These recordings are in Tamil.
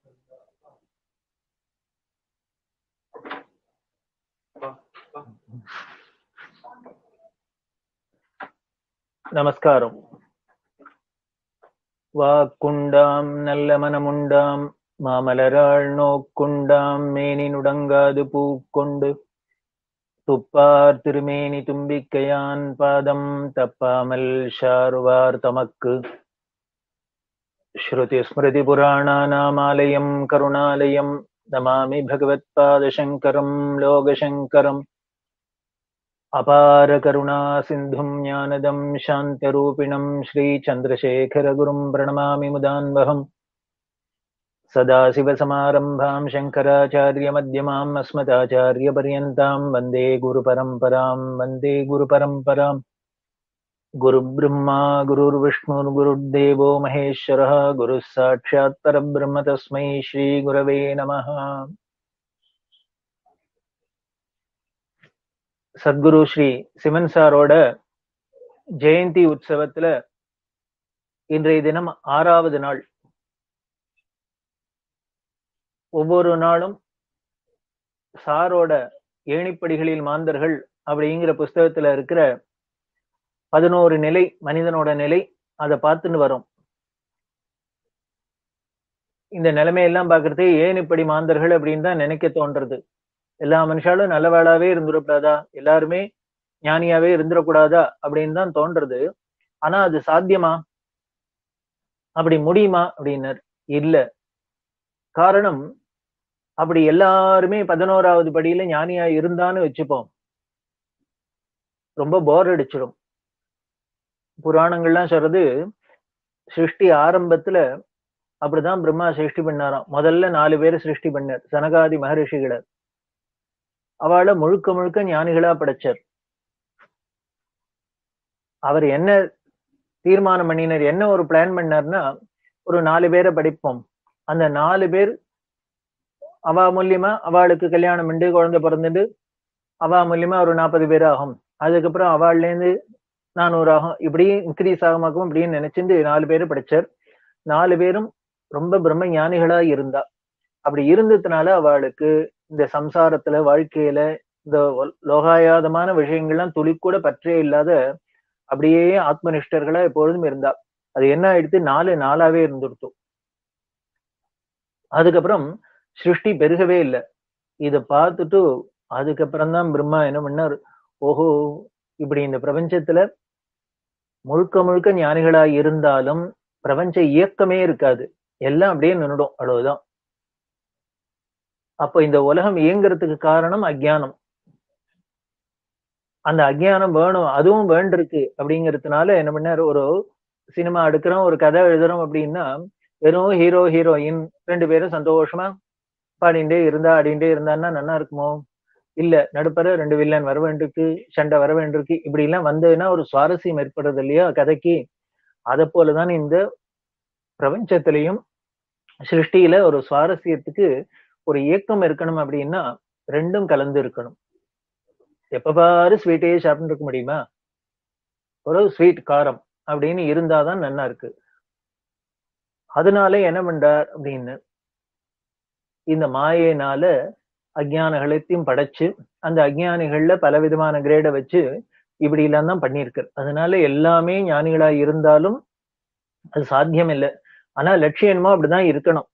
நமஸ்காரம் வாக்குண்டாம் நல்ல மனமுண்டாம் மாமலராள் நோக்குண்டாம் மேனி நுடங்காது பூக்கொண்டு துப்பார் திருமேனி தும்பிக்கையான் பாதம் தப்பாமல் ஷாருவார் தமக்கு ஸ்ருதி ஸ்மிருதி புராணானாமாலயம் கருணாலயம் நமாமி பகவத்பாதசங்கரம் லோகசங்கரம் அபார கருணா சிந்தும் ஞானதம் சாந்தரூபிணம் ஸ்ரீச்சந்திரசேகரகுரும் பிரணமாமி முதான்வகம் सदाशिवसमारम्भाम् शङ्कराचार्यमध्यमाम् अस्मदाचार्यपर्यन्ताम् वन्दे गुरुपरम्पराम् वन्दे गुरुपरम्पराम् गुरुब्रह्मा गुरुर्विष्णुर्गुरुर्देवो महेश्वरः गुरुः साक्षात् परब्रह्म तस्मै श्रीगुरवे नमः சத்குரு ஸ்ரீ சிவன் சாரோட ஜெயந்தி உற்சவத்துல இன்றைய தினம் ஆறாவது நாள் ஒவ்வொரு நாளும் சாரோட ஏணிப்படிகளில் மாந்தர்கள் அப்படிங்கிற புஸ்தகத்துல இருக்கிற பதினோரு நிலை மனிதனோட நிலை அதை பார்த்துன்னு வரும் இந்த நிலைமையெல்லாம் பாக்குறது ஏன் இப்படி மாந்தர்கள் அப்படின்னு தான் நினைக்க தோன்றது எல்லா மனுஷாலும் நல்லவாளாவே இருந்துடக்கூடாதா எல்லாருமே ஞானியாவே இருந்துடக்கூடாதா அப்படின்னு தான் தோன்றது ஆனா அது சாத்தியமா அப்படி முடியுமா அப்படின்னர் இல்ல காரணம் அப்படி எல்லாருமே பதினோராவது படியில ஞானியா இருந்தான்னு வச்சுப்போம் ரொம்ப போர் அடிச்சிடும் புராணங்கள்லாம் சொல்றது சிருஷ்டி ஆரம்பத்துல அப்படிதான் பிரம்மா சிருஷ்டி பண்ணாராம் முதல்ல நாலு பேர் சிருஷ்டி பண்ணார் சனகாதி மகரிஷிகளை அவளை முழுக்க முழுக்க ஞானிகளா படைச்சார் அவர் என்ன தீர்மானம் பண்ணினார் என்ன ஒரு பிளான் பண்ணார்னா ஒரு நாலு பேரை படிப்போம் அந்த நாலு பேர் அவா மூலியமா அவளுக்கு கல்யாணம் பண்ணி குழந்தை பிறந்துட்டு அவா மூலியமா ஒரு நாற்பது பேர் ஆகும் அதுக்கப்புறம் அவள்ல இருந்து நானூறு ஆகும் இப்படி இன்க்ரீஸ் ஆகமாக்கும் இப்படின்னு நினைச்சிட்டு நாலு பேரும் படிச்சார் நாலு பேரும் ரொம்ப பிரம்ம ஞானிகளா இருந்தா அப்படி இருந்ததுனால அவளுக்கு இந்த சம்சாரத்துல வாழ்க்கையில இந்த லோகாயாதமான விஷயங்கள்லாம் துளி கூட பற்றே இல்லாத அப்படியே ஆத்மனிஷ்டர்களா எப்பொழுதும் இருந்தா அது என்ன ஆயிடுத்து நாலு நாளாவே இருந்துடுத்தோம் அதுக்கப்புறம் சிருஷ்டி பெருகவே இல்லை இத பார்த்துட்டு அதுக்கப்புறம் தான் பிரம்மா என்ன பண்ணார் ஓஹோ இப்படி இந்த பிரபஞ்சத்துல முழுக்க முழுக்க ஞானிகளா இருந்தாலும் பிரபஞ்ச இயக்கமே இருக்காது எல்லாம் அப்படியே நின்றுடும் அவ்வளவுதான் அப்ப இந்த உலகம் இயங்குறதுக்கு காரணம் அஜ்ஞானம் அந்த அஜ்ஞானம் வேணும் அதுவும் வேண்டிருக்கு அப்படிங்கிறதுனால என்ன பண்ணார் ஒரு சினிமா எடுக்கிறோம் ஒரு கதை எழுதுறோம் அப்படின்னா வெறும் ஹீரோ ஹீரோயின் ரெண்டு பேரும் சந்தோஷமா பாடிண்டே இருந்தா ஆடிண்டே இருந்தான்னா நல்லா இருக்குமோ இல்ல நடுப்பற ரெண்டு வில்லன் வர வேண்டிருக்கு சண்டை வர வேண்டிருக்கு இப்படி எல்லாம் வந்ததுன்னா ஒரு சுவாரஸ்யம் ஏற்படுறது இல்லையா கதைக்கு அதை போலதான் இந்த பிரபஞ்சத்திலையும் சிருஷ்டியில ஒரு சுவாரஸ்யத்துக்கு ஒரு இயக்கம் இருக்கணும் அப்படின்னா ரெண்டும் கலந்து இருக்கணும் எப்ப பாரு ஸ்வீட்டே சாப்பிட்டு இருக்க முடியுமா ஒரு ஸ்வீட் காரம் அப்படின்னு இருந்தாதான் நல்லா இருக்கு அதனால என்ன பண்றார் அப்படின்னு இந்த மாயினால அஜ்ஞானகளைத்தையும் படைச்சு அந்த அஜ்ஞானிகள்ல பல விதமான கிரேடை வச்சு இப்படி எல்லாம் தான் பண்ணியிருக்காரு அதனால எல்லாமே ஞானிகளா இருந்தாலும் அது சாத்தியம் இல்லை ஆனா லட்சியமா அப்படிதான் இருக்கணும்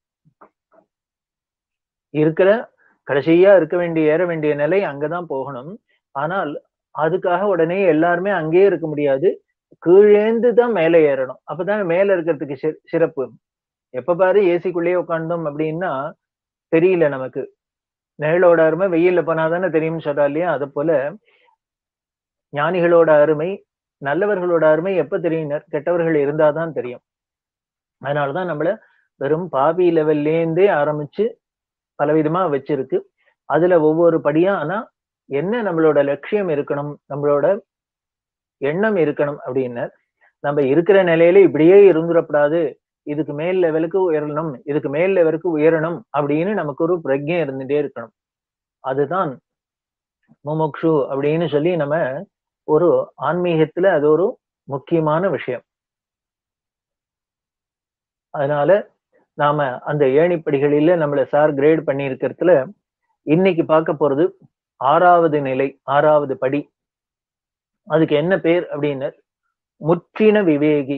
இருக்கிற கடைசியா இருக்க வேண்டிய ஏற வேண்டிய நிலை அங்கதான் போகணும் ஆனால் அதுக்காக உடனே எல்லாருமே அங்கேயே இருக்க முடியாது கீழேந்து தான் மேலே ஏறணும் அப்பதான் மேல இருக்கிறதுக்கு சிறப்பு எப்ப பாரு ஏசிக்குள்ளேயே உட்காந்தோம் அப்படின்னா தெரியல நமக்கு நிழலோட அருமை வெயில்ல போனாதானே தெரியும்னு சொல்றா இல்லையா அது போல ஞானிகளோட அருமை நல்லவர்களோட அருமை எப்ப தெரியும் கெட்டவர்கள் இருந்தாதான் தெரியும் அதனாலதான் நம்மள வெறும் பாபி லெவல்லேருந்தே ஆரம்பிச்சு பலவிதமா வச்சிருக்கு அதுல ஒவ்வொரு படியா ஆனா என்ன நம்மளோட லட்சியம் இருக்கணும் நம்மளோட எண்ணம் இருக்கணும் அப்படின்னு நம்ம இருக்கிற நிலையில இப்படியே இருந்துடக்கூடாது இதுக்கு மேல் லெவலுக்கு உயரணும் இதுக்கு மேல் லெவலுக்கு உயரணும் அப்படின்னு நமக்கு ஒரு பிரஜை இருந்துட்டே இருக்கணும் அதுதான் முமுக்ஷு அப்படின்னு சொல்லி நம்ம ஒரு ஆன்மீகத்துல அது ஒரு முக்கியமான விஷயம் அதனால நாம அந்த ஏணிப்படிகளில நம்மள சார் கிரேட் பண்ணி இருக்கிறதுல இன்னைக்கு பார்க்க போறது ஆறாவது நிலை ஆறாவது படி அதுக்கு என்ன பேர் அப்படின்னு முற்றின விவேகி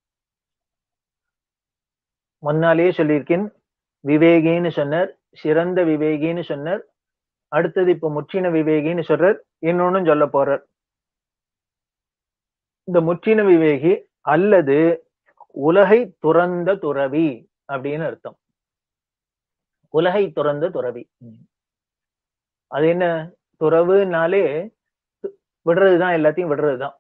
முன்னாலேயே சொல்லியிருக்கேன் விவேகின்னு சொன்னார் சிறந்த விவேகின்னு சொன்னார் அடுத்தது இப்ப முற்றின விவேகின்னு சொல்றார் இன்னொன்னும் சொல்ல போறார் இந்த முற்றின விவேகி அல்லது உலகை துறந்த துறவி அப்படின்னு அர்த்தம் உலகை துறந்த துறவி அது என்ன துறவுனாலே விடுறதுதான் எல்லாத்தையும் விடுறதுதான்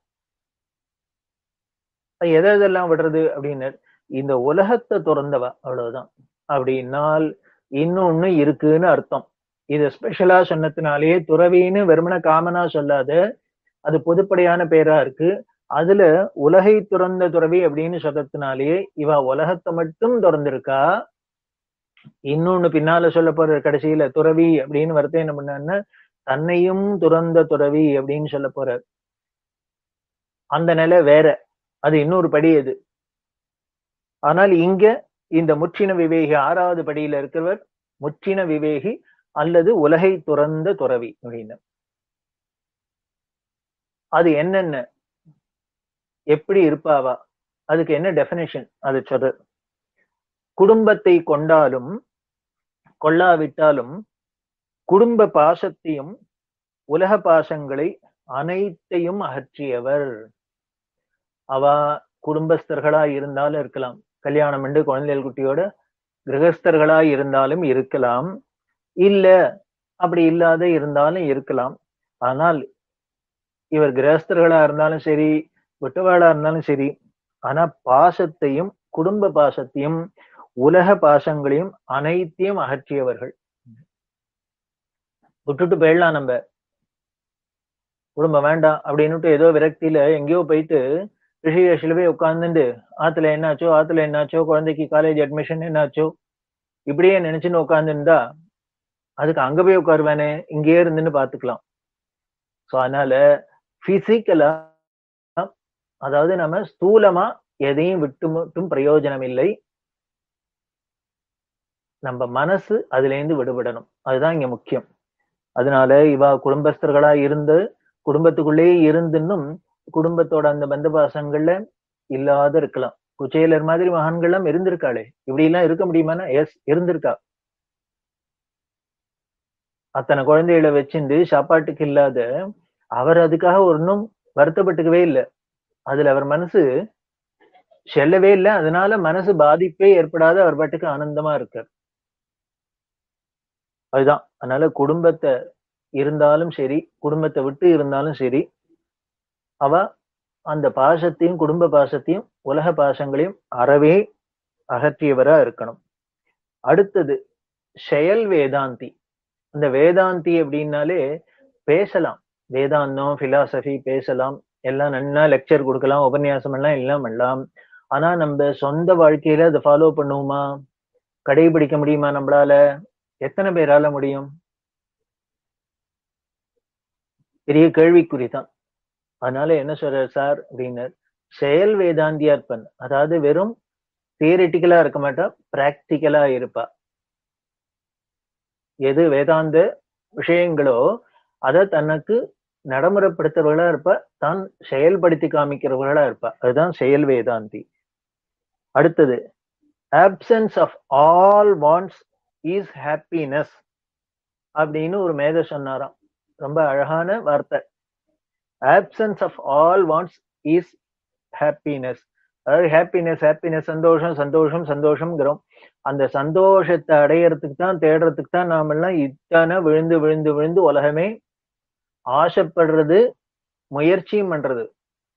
எதை எதெல்லாம் விடுறது அப்படின்னு இந்த உலகத்தை துறந்தவ அவ்வளவுதான் அப்படின்னால் இன்னொன்னு இருக்குன்னு அர்த்தம் இது ஸ்பெஷலா சொன்னதுனாலேயே துறவின்னு வெறுமன காமனா சொல்லாத அது பொதுப்படையான பேரா இருக்கு அதுல உலகை துறந்த துறவி அப்படின்னு சொல்றதுனாலேயே இவ உலகத்தை மட்டும் திறந்திருக்கா இன்னொன்னு பின்னால சொல்ல போற கடைசியில துறவி அப்படின்னு வரத்தை என்ன பண்ணான்னா தன்னையும் துறந்த துறவி அப்படின்னு சொல்ல போறார் அந்த நிலை வேற அது இன்னொரு படி அது ஆனால் இங்க இந்த முற்றின விவேகி ஆறாவது படியில இருக்கிறவர் முற்றின விவேகி அல்லது உலகை துறந்த துறவி அப்படின்னு அது என்னென்ன எப்படி இருப்பாவா அதுக்கு என்ன டெபினேஷன் அது சொல்ற குடும்பத்தை கொண்டாலும் கொள்ளாவிட்டாலும் குடும்ப பாசத்தையும் உலக பாசங்களை அனைத்தையும் அகற்றியவர் அவ குடும்பஸ்தர்களா இருந்தாலும் இருக்கலாம் கல்யாணம் என்று குழந்தைகள் குட்டியோட கிரகஸ்தர்களா இருந்தாலும் இருக்கலாம் இல்ல அப்படி இல்லாத இருந்தாலும் இருக்கலாம் ஆனால் இவர் கிரகஸ்தர்களா இருந்தாலும் சரி விட்டுவாளா இருந்தாலும் சரி ஆனா பாசத்தையும் குடும்ப பாசத்தையும் உலக பாசங்களையும் அனைத்தையும் அகற்றியவர்கள் விட்டுட்டு போயிடலாம் நம்ம குடும்பம் வேண்டாம் அப்படின்னுட்டு ஏதோ விரக்தியில எங்கேயோ போயிட்டு ரிஷிகேஷில் போய் உட்காந்துட்டு ஆத்துல என்னாச்சோ ஆத்துல என்னாச்சோ குழந்தைக்கு காலேஜ் அட்மிஷன் என்னாச்சோ இப்படியே நினைச்சுன்னு உட்காந்துருந்தா அதுக்கு அங்க போய் உட்காருவானே இங்கேயே இருந்துன்னு பாத்துக்கலாம் சோ அதனால பிசிக்கலா அதாவது நம்ம ஸ்தூலமா எதையும் விட்டு மட்டும் பிரயோஜனம் இல்லை நம்ம மனசு அதுல இருந்து விடுபடணும் அதுதான் இங்க முக்கியம் அதனால இவா குடும்பஸ்தர்களா இருந்து குடும்பத்துக்குள்ளேயே இருந்துன்னும் குடும்பத்தோட அந்த பந்த பாசங்கள்ல இல்லாத இருக்கலாம் குச்சேலர் மாதிரி மகான்கள்லாம் இருந்திருக்காளே இப்படி எல்லாம் இருக்க முடியுமானா எஸ் இருந்திருக்கா அத்தனை குழந்தைகளை வச்சிருந்து சாப்பாட்டுக்கு இல்லாத அவர் அதுக்காக ஒன்னும் வருத்தப்பட்டுக்கவே இல்லை அதுல அவர் மனசு செல்லவே இல்லை அதனால மனசு பாதிப்பே ஏற்படாத அவர் பாட்டுக்கு ஆனந்தமா இருக்கார் அதுதான் அதனால குடும்பத்தை இருந்தாலும் சரி குடும்பத்தை விட்டு இருந்தாலும் சரி அவ அந்த பாசத்தையும் குடும்ப பாசத்தையும் உலக பாசங்களையும் அறவே அகற்றியவரா இருக்கணும் அடுத்தது செயல் வேதாந்தி இந்த வேதாந்தி அப்படின்னாலே பேசலாம் வேதாந்தம் பிலாசபி பேசலாம் எல்லாம் நன்னா லெக்சர் கொடுக்கலாம் உபன்யாசம் எல்லாம் எல்லாம் பண்ணலாம் ஆனா நம்ம சொந்த வாழ்க்கையில அதை ஃபாலோ பண்ணுவோமா கடைபிடிக்க முடியுமா நம்மளால எத்தனை பேரால முடியும் பெரிய கேள்விக்குறி தான் அதனால என்ன சொல்றாரு சார் அப்படின்னார் செயல் வேதாந்தியா இருப்பன் அதாவது வெறும் தியரிட்டிக்கலா இருக்க மாட்டா பிராக்டிக்கலா இருப்பா எது வேதாந்த விஷயங்களோ அதை தனக்கு நடைமுறைப்படுத்துறவர்களா இருப்பா தான் செயல்படுத்தி காமிக்கிறவர்களா இருப்பா அதுதான் செயல் வேதாந்தி அடுத்தது options of all wants is happiness அப்படின்னு ஒரு மேத சொன்னாராம் ரொம்ப அழகான வார்த்தை options of all wants is happiness அதாவது ஹாப்பினஸ் ஹாப்பினஸ் சந்தோஷம் சந்தோஷம் சந்தோஷம்ங்கிறோம் அந்த சந்தோஷத்தை அடையறதுக்கு தான் தேடுறதுக்கு தான் நாம எல்லாம் இத்தனை விழுந்து விழுந்து விழுந்து உலகமே ஆசைப்படுறது முயற்சியும் பண்றது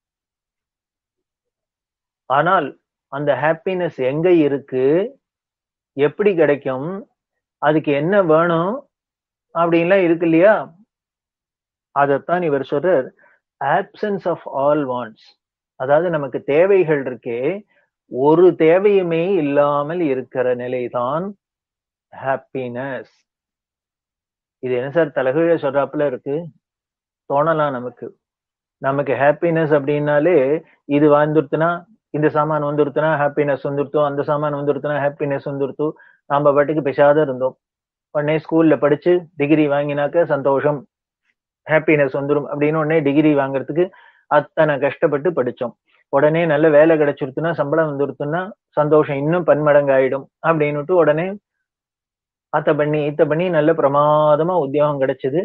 ஆனால் அந்த ஹாப்பினஸ் எங்க இருக்கு எப்படி கிடைக்கும் அதுக்கு என்ன வேணும் அப்படின்லாம் இருக்கு இல்லையா அதைத்தான் இவர் சொல்றார் ஆப்சன்ஸ் ஆஃப் ஆல் வாண்ட்ஸ் அதாவது நமக்கு தேவைகள் இருக்கே ஒரு தேவையுமே இல்லாமல் இருக்கிற நிலைதான் ஹாப்பினஸ் இது என்ன சார் தலகீழ சொல்றாப்புல இருக்கு தோணலாம் நமக்கு நமக்கு ஹாப்பினஸ் அப்படின்னாலே இது வாழ்ந்துருத்துனா இந்த சாமான் வந்துருத்துனா ஹாப்பினஸ் வந்துருத்தோம் அந்த சாமான் வந்துருத்துனா ஹாப்பினஸ் வந்துருத்து நாம பாட்டுக்கு பெஷாத இருந்தோம் உடனே ஸ்கூல்ல படிச்சு டிகிரி வாங்கினாக்க சந்தோஷம் ஹாப்பினஸ் வந்துடும் அப்படின்னு உடனே டிகிரி வாங்குறதுக்கு அத்தனை கஷ்டப்பட்டு படிச்சோம் உடனே நல்ல வேலை கிடைச்சிருத்துன்னா சம்பளம் வந்துருத்துன்னா சந்தோஷம் இன்னும் பன்மடங்கு ஆயிடும் அப்படின்னுட்டு உடனே அத்த பண்ணி இத்த பண்ணி நல்ல பிரமாதமா உத்தியோகம் கிடைச்சது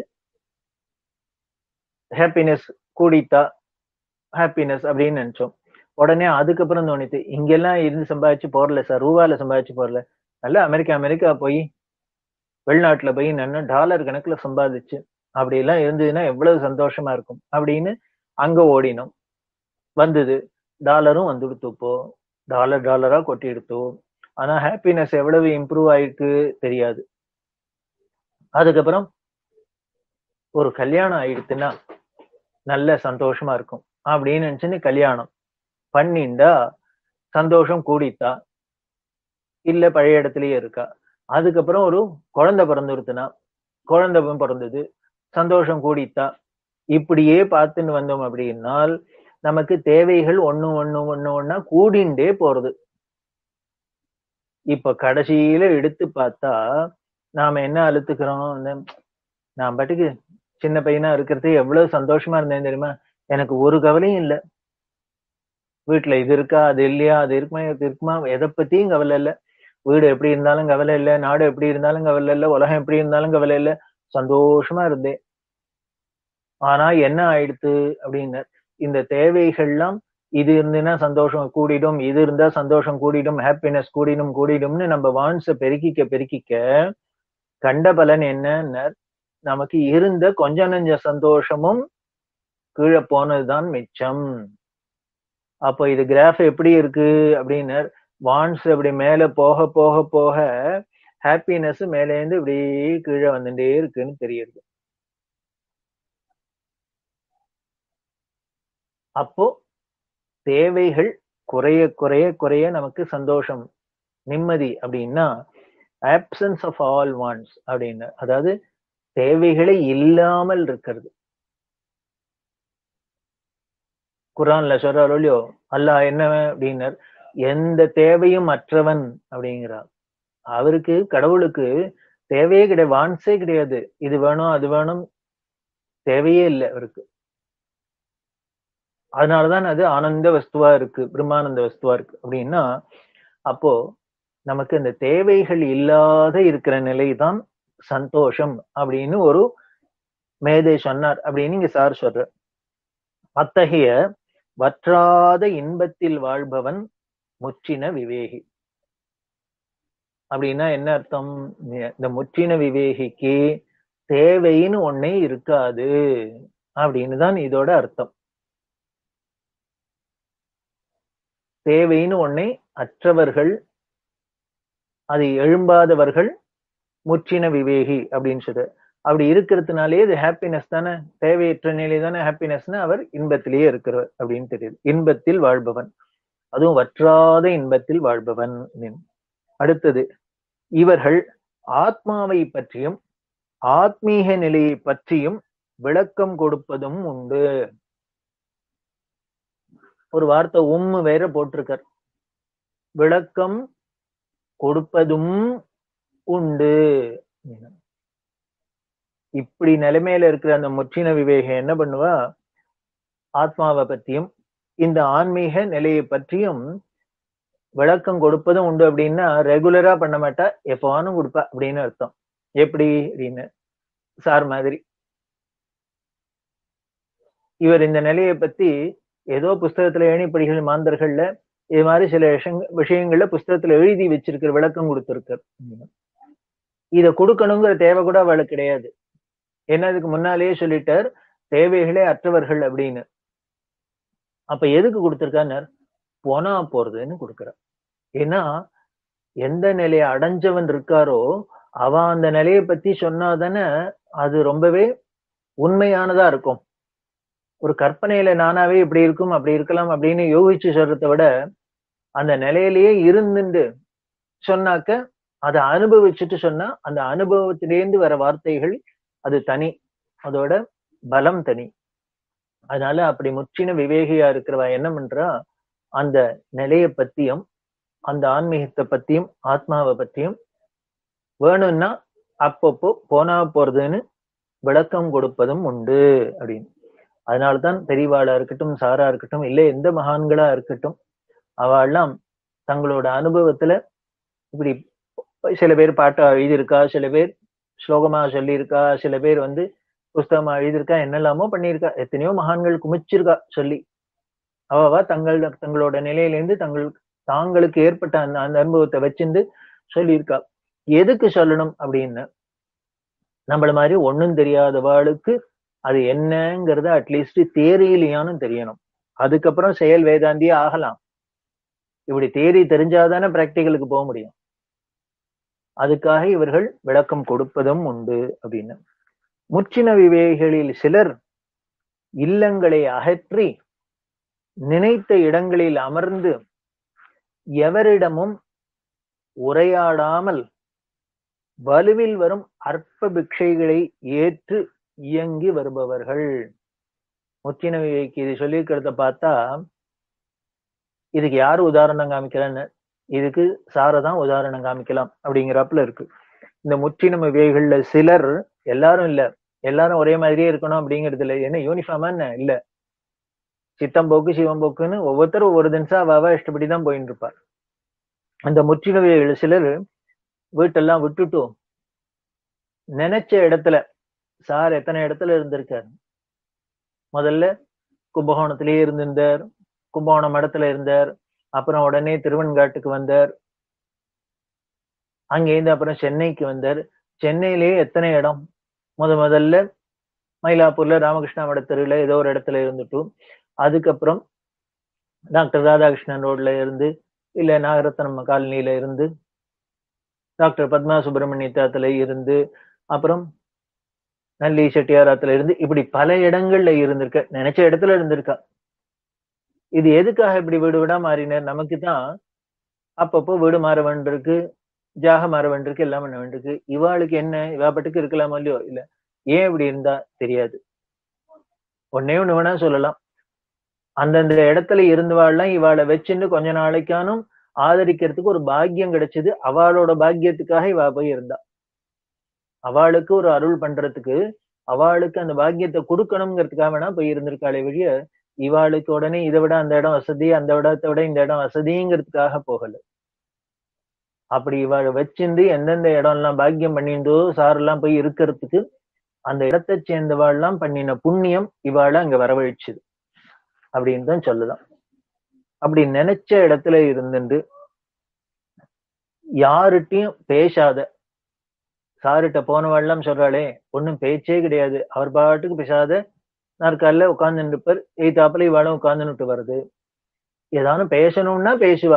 ஹாப்பினஸ் கூடித்தா ஹாப்பினஸ் அப்படின்னு நினைச்சோம் உடனே அதுக்கப்புறம் தோணித்து இங்கெல்லாம் இருந்து சம்பாதிச்சு போறல சார் ரூபால சம்பாதிச்சு போறல நல்ல அமெரிக்கா அமெரிக்கா போய் வெளிநாட்டுல போய் நல்ல டாலர் கணக்குல சம்பாதிச்சு அப்படி எல்லாம் இருந்ததுன்னா எவ்வளவு சந்தோஷமா இருக்கும் அப்படின்னு அங்க ஓடினோம் வந்தது டாலரும் வந்துடுத்து இப்போ டாலர் டாலரா கொட்டி எடுத்தோம் ஆனா ஹாப்பினஸ் எவ்வளவு இம்ப்ரூவ் ஆயிருக்கு தெரியாது அதுக்கப்புறம் ஒரு கல்யாணம் ஆயிடுத்துன்னா நல்ல சந்தோஷமா இருக்கும் அப்படின்னு நினைச்சுன்னு கல்யாணம் பண்ணிண்டா சந்தோஷம் கூடித்தா இல்ல பழைய இடத்துலயே இருக்கா அதுக்கப்புறம் ஒரு குழந்தை பிறந்துருத்துனா குழந்தை பிறந்தது சந்தோஷம் கூடித்தா இப்படியே பார்த்துன்னு வந்தோம் அப்படின்னால் நமக்கு தேவைகள் ஒண்ணு ஒண்ணு ஒண்ணு ஒண்ணா கூடிண்டே போறது இப்ப கடைசியில எடுத்து பார்த்தா நாம என்ன அழுத்துக்கிறோம் நான் பாட்டுக்கு சின்ன பையனா இருக்கிறது எவ்வளவு சந்தோஷமா இருந்தேன் தெரியுமா எனக்கு ஒரு கவலையும் இல்லை வீட்டுல இது இருக்கா அது இல்லையா அது இருக்குமா இது இருக்குமா எதை பத்தியும் கவலை இல்லை வீடு எப்படி இருந்தாலும் கவலை இல்லை நாடு எப்படி இருந்தாலும் கவலை இல்லை உலகம் எப்படி இருந்தாலும் கவலை இல்லை சந்தோஷமா இருந்தேன் ஆனா என்ன ஆயிடுத்து அப்படின்னு இந்த தேவைகள்லாம் இது இருந்துன்னா சந்தோஷம் கூடிடும் இது இருந்தா சந்தோஷம் கூடிடும் ஹாப்பினஸ் கூடிடும் கூடிடும்னு நம்ம வான்ஸ பெருக்கிக்க பெருக்கிக்க கண்ட பலன் என்ன நமக்கு இருந்த கொஞ்ச நெஞ்ச சந்தோஷமும் கீழே போனதுதான் மிச்சம் அப்போ இது கிராஃப் எப்படி இருக்கு அப்படின்னு வான்ஸ் அப்படி மேல போக போக போக ஹாப்பினஸ் மேலேருந்து இப்படி கீழே வந்துட்டே இருக்குன்னு தெரியுது அப்போ தேவைகள் குறைய குறைய குறைய நமக்கு சந்தோஷம் நிம்மதி அப்படின்னா ஆப்சன்ஸ் ஆஃப் ஆல் வான்ஸ் அப்படின்னு அதாவது தேவைகளே இல்லாமல் இருக்கிறது குரான்ல சொல்றாரோ இல்லையோ அல்லாஹ் என்ன அப்படின்னார் எந்த தேவையும் அற்றவன் அப்படிங்கிறார் அவருக்கு கடவுளுக்கு தேவையே கிடையாது வான்ஸே கிடையாது இது வேணும் அது வேணும் தேவையே இல்லை அவருக்கு அதனாலதான் அது ஆனந்த வஸ்துவா இருக்கு பிரம்மானந்த வஸ்துவா இருக்கு அப்படின்னா அப்போ நமக்கு இந்த தேவைகள் இல்லாத இருக்கிற நிலைதான் சந்தோஷம் அப்படின்னு ஒரு மேதை சொன்னார் அப்படின்னு இங்க சார் சொல்ற அத்தகைய வற்றாத இன்பத்தில் வாழ்பவன் முற்றின விவேகி அப்படின்னா என்ன அர்த்தம் இந்த முற்றின விவேகிக்கு தேவைன்னு ஒன்னே இருக்காது அப்படின்னு தான் இதோட அர்த்தம் தேவைன்னு ஒன்னே அற்றவர்கள் அது எழும்பாதவர்கள் முற்றின விவேகி அப்படின்னு சொல்லு அப்படி இருக்கிறதுனாலே இது ஹாப்பினஸ் தானே தேவையற்ற நிலை தானே ஹாப்பினஸ்னு அவர் இன்பத்திலேயே இருக்கிறவர் அப்படின்னு தெரியுது இன்பத்தில் வாழ்பவன் அதுவும் வற்றாத இன்பத்தில் வாழ்பவன் அடுத்தது இவர்கள் ஆத்மாவை பற்றியும் ஆத்மீக நிலையை பற்றியும் விளக்கம் கொடுப்பதும் உண்டு ஒரு வார்த்தை உம்மு வேற போட்டிருக்கார் விளக்கம் கொடுப்பதும் உண்டு இப்படி நிலைமையில இருக்கிற அந்த முற்றின விவேகம் என்ன பண்ணுவா ஆத்மாவை பற்றியும் இந்த ஆன்மீக நிலையை பற்றியும் விளக்கம் கொடுப்பதும் உண்டு அப்படின்னா ரெகுலரா பண்ண மாட்டா எப்பவானும் கொடுப்பா அப்படின்னு அர்த்தம் எப்படி அப்படின்னு சார் மாதிரி இவர் இந்த நிலையை பத்தி ஏதோ புஸ்தகத்துல ஏணிப்படிகள் மாந்தர்கள்ல இது மாதிரி சில விஷயங்கள்ல புஸ்தகத்துல எழுதி வச்சிருக்கிற விளக்கம் கொடுத்திருக்கார் இத கொடுக்கணுங்கிற தேவை கூட அவளுக்கு கிடையாது ஏன்னா இதுக்கு முன்னாலேயே சொல்லிட்டார் தேவைகளே அற்றவர்கள் அப்படின்னு அப்ப எதுக்கு கொடுத்திருக்காரு போனா போறதுன்னு கொடுக்கிறார் ஏன்னா எந்த நிலையை அடைஞ்சவன் இருக்காரோ அவ அந்த நிலையை பத்தி சொன்னாதானே அது ரொம்பவே உண்மையானதா இருக்கும் ஒரு கற்பனையில நானாவே இப்படி இருக்கும் அப்படி இருக்கலாம் அப்படின்னு யோசிச்சு சொல்றதை விட அந்த நிலையிலேயே இருந்துட்டு சொன்னாக்க அதை அனுபவிச்சுட்டு சொன்னா அந்த அனுபவத்திலேருந்து வர வார்த்தைகள் அது தனி அதோட பலம் தனி அதனால அப்படி முற்றின விவேகியா இருக்கிறவ என்ன பண்றா அந்த நிலையை பத்தியும் அந்த ஆன்மீகத்தை பத்தியும் ஆத்மாவை பத்தியும் வேணும்னா அப்பப்போ போனா போறதுன்னு விளக்கம் கொடுப்பதும் உண்டு அப்படின்னு அதனால்தான் பெரியவாளா இருக்கட்டும் சாரா இருக்கட்டும் இல்லை எந்த மகான்களா இருக்கட்டும் அவெல்லாம் தங்களோட அனுபவத்துல இப்படி சில பேர் பாட்டா எழுதியிருக்கா சில பேர் ஸ்லோகமா சொல்லியிருக்கா சில பேர் வந்து புஸ்தகமா எழுதியிருக்கா என்னெல்லாமோ பண்ணியிருக்கா எத்தனையோ மகான்கள் குமிச்சிருக்கா சொல்லி அவவா தங்கள் தங்களோட நிலையிலேருந்து தங்கள் தாங்களுக்கு ஏற்பட்ட அந்த அந்த அனுபவத்தை வச்சிருந்து சொல்லியிருக்கா எதுக்கு சொல்லணும் அப்படின்னு நம்மள மாதிரி ஒண்ணும் தெரியாதவாளுக்கு அது என்னங்கிறத அட்லீஸ்ட் தேரியிலையானு தெரியணும் அதுக்கப்புறம் செயல் வேதாந்தியே ஆகலாம் இப்படி தேரி தெரிஞ்சாதானே பிராக்டிகலுக்கு போக முடியும் அதுக்காக இவர்கள் விளக்கம் கொடுப்பதும் உண்டு அப்படின்னு முற்றின விவேகிகளில் சிலர் இல்லங்களை அகற்றி நினைத்த இடங்களில் அமர்ந்து எவரிடமும் உரையாடாமல் வலுவில் வரும் அற்ப பிக்ஷைகளை ஏற்று இயங்கி வருபவர்கள் முற்றின விவேகி இது சொல்லியிருக்கிறத பார்த்தா இதுக்கு யாரு உதாரணம் காமிக்கலன்னு இதுக்கு சாரதான் உதாரணம் காமிக்கலாம் அப்படிங்கிறாப்புல இருக்கு இந்த முற்றினம் விவேகங்கள்ல சிலர் எல்லாரும் இல்ல எல்லாரும் ஒரே மாதிரியே இருக்கணும் அப்படிங்கிறது இல்ல என்ன யூனிஃபார்மா என்ன இல்ல சித்தம்போக்கு சிவம்போக்குன்னு ஒவ்வொருத்தரும் ஒவ்வொரு தினசா அவ இஷ்டப்படிதான் போயிட்டு இருப்பார் அந்த முற்றின விவேகிகள் சிலர் வீட்டெல்லாம் விட்டுட்டும் நினைச்ச இடத்துல சார் எத்தனை இடத்துல இருந்திருக்காரு முதல்ல கும்பகோணத்திலேயே இருந்திருந்தார் கும்பகோணம் மடத்துல இருந்தார் அப்புறம் உடனே திருவன்காட்டுக்கு வந்தார் அங்கேருந்து அப்புறம் சென்னைக்கு வந்தார் சென்னையிலேயே எத்தனை இடம் முத முதல்ல மயிலாப்பூர்ல ராமகிருஷ்ணா மடத்தெருவில் ஏதோ ஒரு இடத்துல இருந்துட்டும் அதுக்கப்புறம் டாக்டர் ராதாகிருஷ்ணன் ரோட்ல இருந்து இல்ல நாகரத்னம் காலனியில இருந்து டாக்டர் பத்மா சுப்பிரமணியத்துல இருந்து அப்புறம் நல்லி செட்டியாரத்துல இருந்து இப்படி பல இடங்கள்ல இருந்திருக்க நினைச்ச இடத்துல இருந்திருக்கா இது எதுக்காக இப்படி வீடு விடா மாறினார் நமக்கு தான் அப்பப்போ வீடு மாற வேண்டியிருக்கு ஜாக மாற வேண்டியிருக்கு எல்லாம் பண்ண வேண்டியிருக்கு இவாளுக்கு என்ன இவா பட்டுக்கு இருக்கலாமோ இல்லையோ இல்ல ஏன் இப்படி இருந்தா தெரியாது ஒன்னே ஒண்ணு வேணா சொல்லலாம் அந்தந்த இடத்துல இருந்தவாள்லாம் இவாளை வச்சுன்னு கொஞ்ச நாளைக்கானும் ஆதரிக்கிறதுக்கு ஒரு பாக்கியம் கிடைச்சது அவளோட பாக்கியத்துக்காக இவா போய் இருந்தா அவளுக்கு ஒரு அருள் பண்றதுக்கு அவளுக்கு அந்த பாக்கியத்தை கொடுக்கணுங்கிறதுக்காக வேணா போய் இருந்திருக்காளே வழிய இவாளுக்கு உடனே இதை விட அந்த இடம் வசதி அந்த இடத்தை விட இந்த இடம் வசதிங்கிறதுக்காக போகல அப்படி இவாளை வச்சிருந்து எந்தெந்த இடம் எல்லாம் பாக்கியம் பண்ணிண்டோ சார் எல்லாம் போய் இருக்கிறதுக்கு அந்த இடத்தை சேர்ந்தவாள் எல்லாம் பண்ணின புண்ணியம் இவாளை அங்க வரவழைச்சுது அப்படின்னு தான் சொல்லலாம் அப்படி நினைச்ச இடத்துல இருந்துட்டு யாருட்டையும் பேசாத சாருட்ட போனவாள்லாம் சொல்றாளே ஒன்னும் பேச்சே கிடையாது அவர் பாட்டுக்கு பேசாத நாற்காலில உட்கார்ந்துட்டு இருப்பார் எய்தாப்புல இவாளும் உட்கார்ந்துட்டு வருது ஏதானும் பேசணும்னா பேசுவா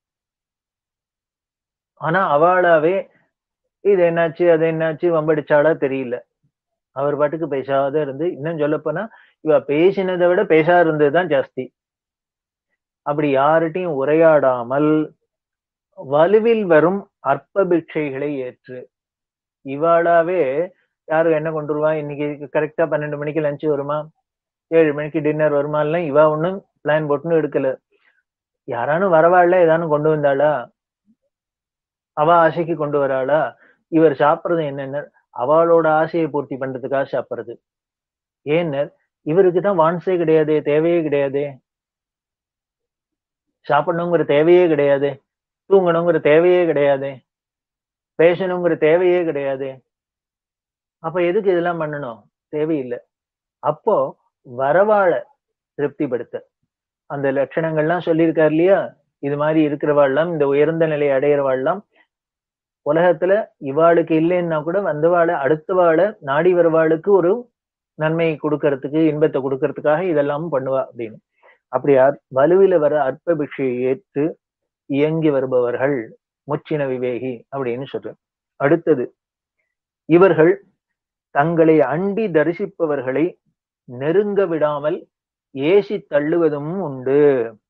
ஆனா அவளாவே இது என்னாச்சு அது என்னாச்சு வம்படிச்சாளா தெரியல அவர் பாட்டுக்கு பேசாத இருந்து இன்னும் சொல்ல போனா இவ பேசினதை விட பேசா இருந்ததுதான் ஜாஸ்தி அப்படி யார்கிட்டையும் உரையாடாமல் வலுவில் வரும் அற்ப பிக்ஷைகளை ஏற்று இவாளாவே யாரு என்ன கொண்டு வருவா இன்னைக்கு கரெக்டா பன்னெண்டு மணிக்கு லஞ்ச் வருமா ஏழு மணிக்கு டின்னர் வருமா இல்ல இவா ஒண்ணும் பிளான் போட்டுன்னு எடுக்கல யாரானும் வரவாள்ல ஏதானும் கொண்டு வந்தாளா அவ ஆசைக்கு கொண்டு வராளா இவர் சாப்பிடுறது என்னென்ன அவளோட ஆசையை பூர்த்தி பண்றதுக்காக சாப்பிடுறது ஏன்னர் இவருக்கு தான் வான்ஸே கிடையாதே தேவையே கிடையாதே சாப்பிடணுங்கிற தேவையே கிடையாது தூங்கணுங்கிற தேவையே கிடையாது பேசணுங்கிற தேவையே கிடையாது அப்ப எதுக்கு இதெல்லாம் பண்ணணும் தேவையில்லை அப்போ வரவாழ திருப்திப்படுத்த அந்த லட்சணங்கள்லாம் சொல்லியிருக்காரு இல்லையா இது மாதிரி இருக்கிறவாள்லாம் இந்த உயர்ந்த நிலையை அடையிறவாள்லாம் உலகத்துல இவாளுக்கு இல்லைன்னா கூட வந்தவாளை அடுத்தவாளை நாடி வருவாளுக்கு ஒரு நன்மை கொடுக்கறதுக்கு இன்பத்தை கொடுக்கறதுக்காக இதெல்லாம் பண்ணுவா அப்படின்னு அப்படி வலுவில வர அற்ப பிக்ஷையை ஏற்று இயங்கி வருபவர்கள் முச்சின விவேகி அப்படின்னு சொல்றேன் அடுத்தது இவர்கள் தங்களை அண்டி தரிசிப்பவர்களை நெருங்க விடாமல் ஏசி தள்ளுவதும் உண்டு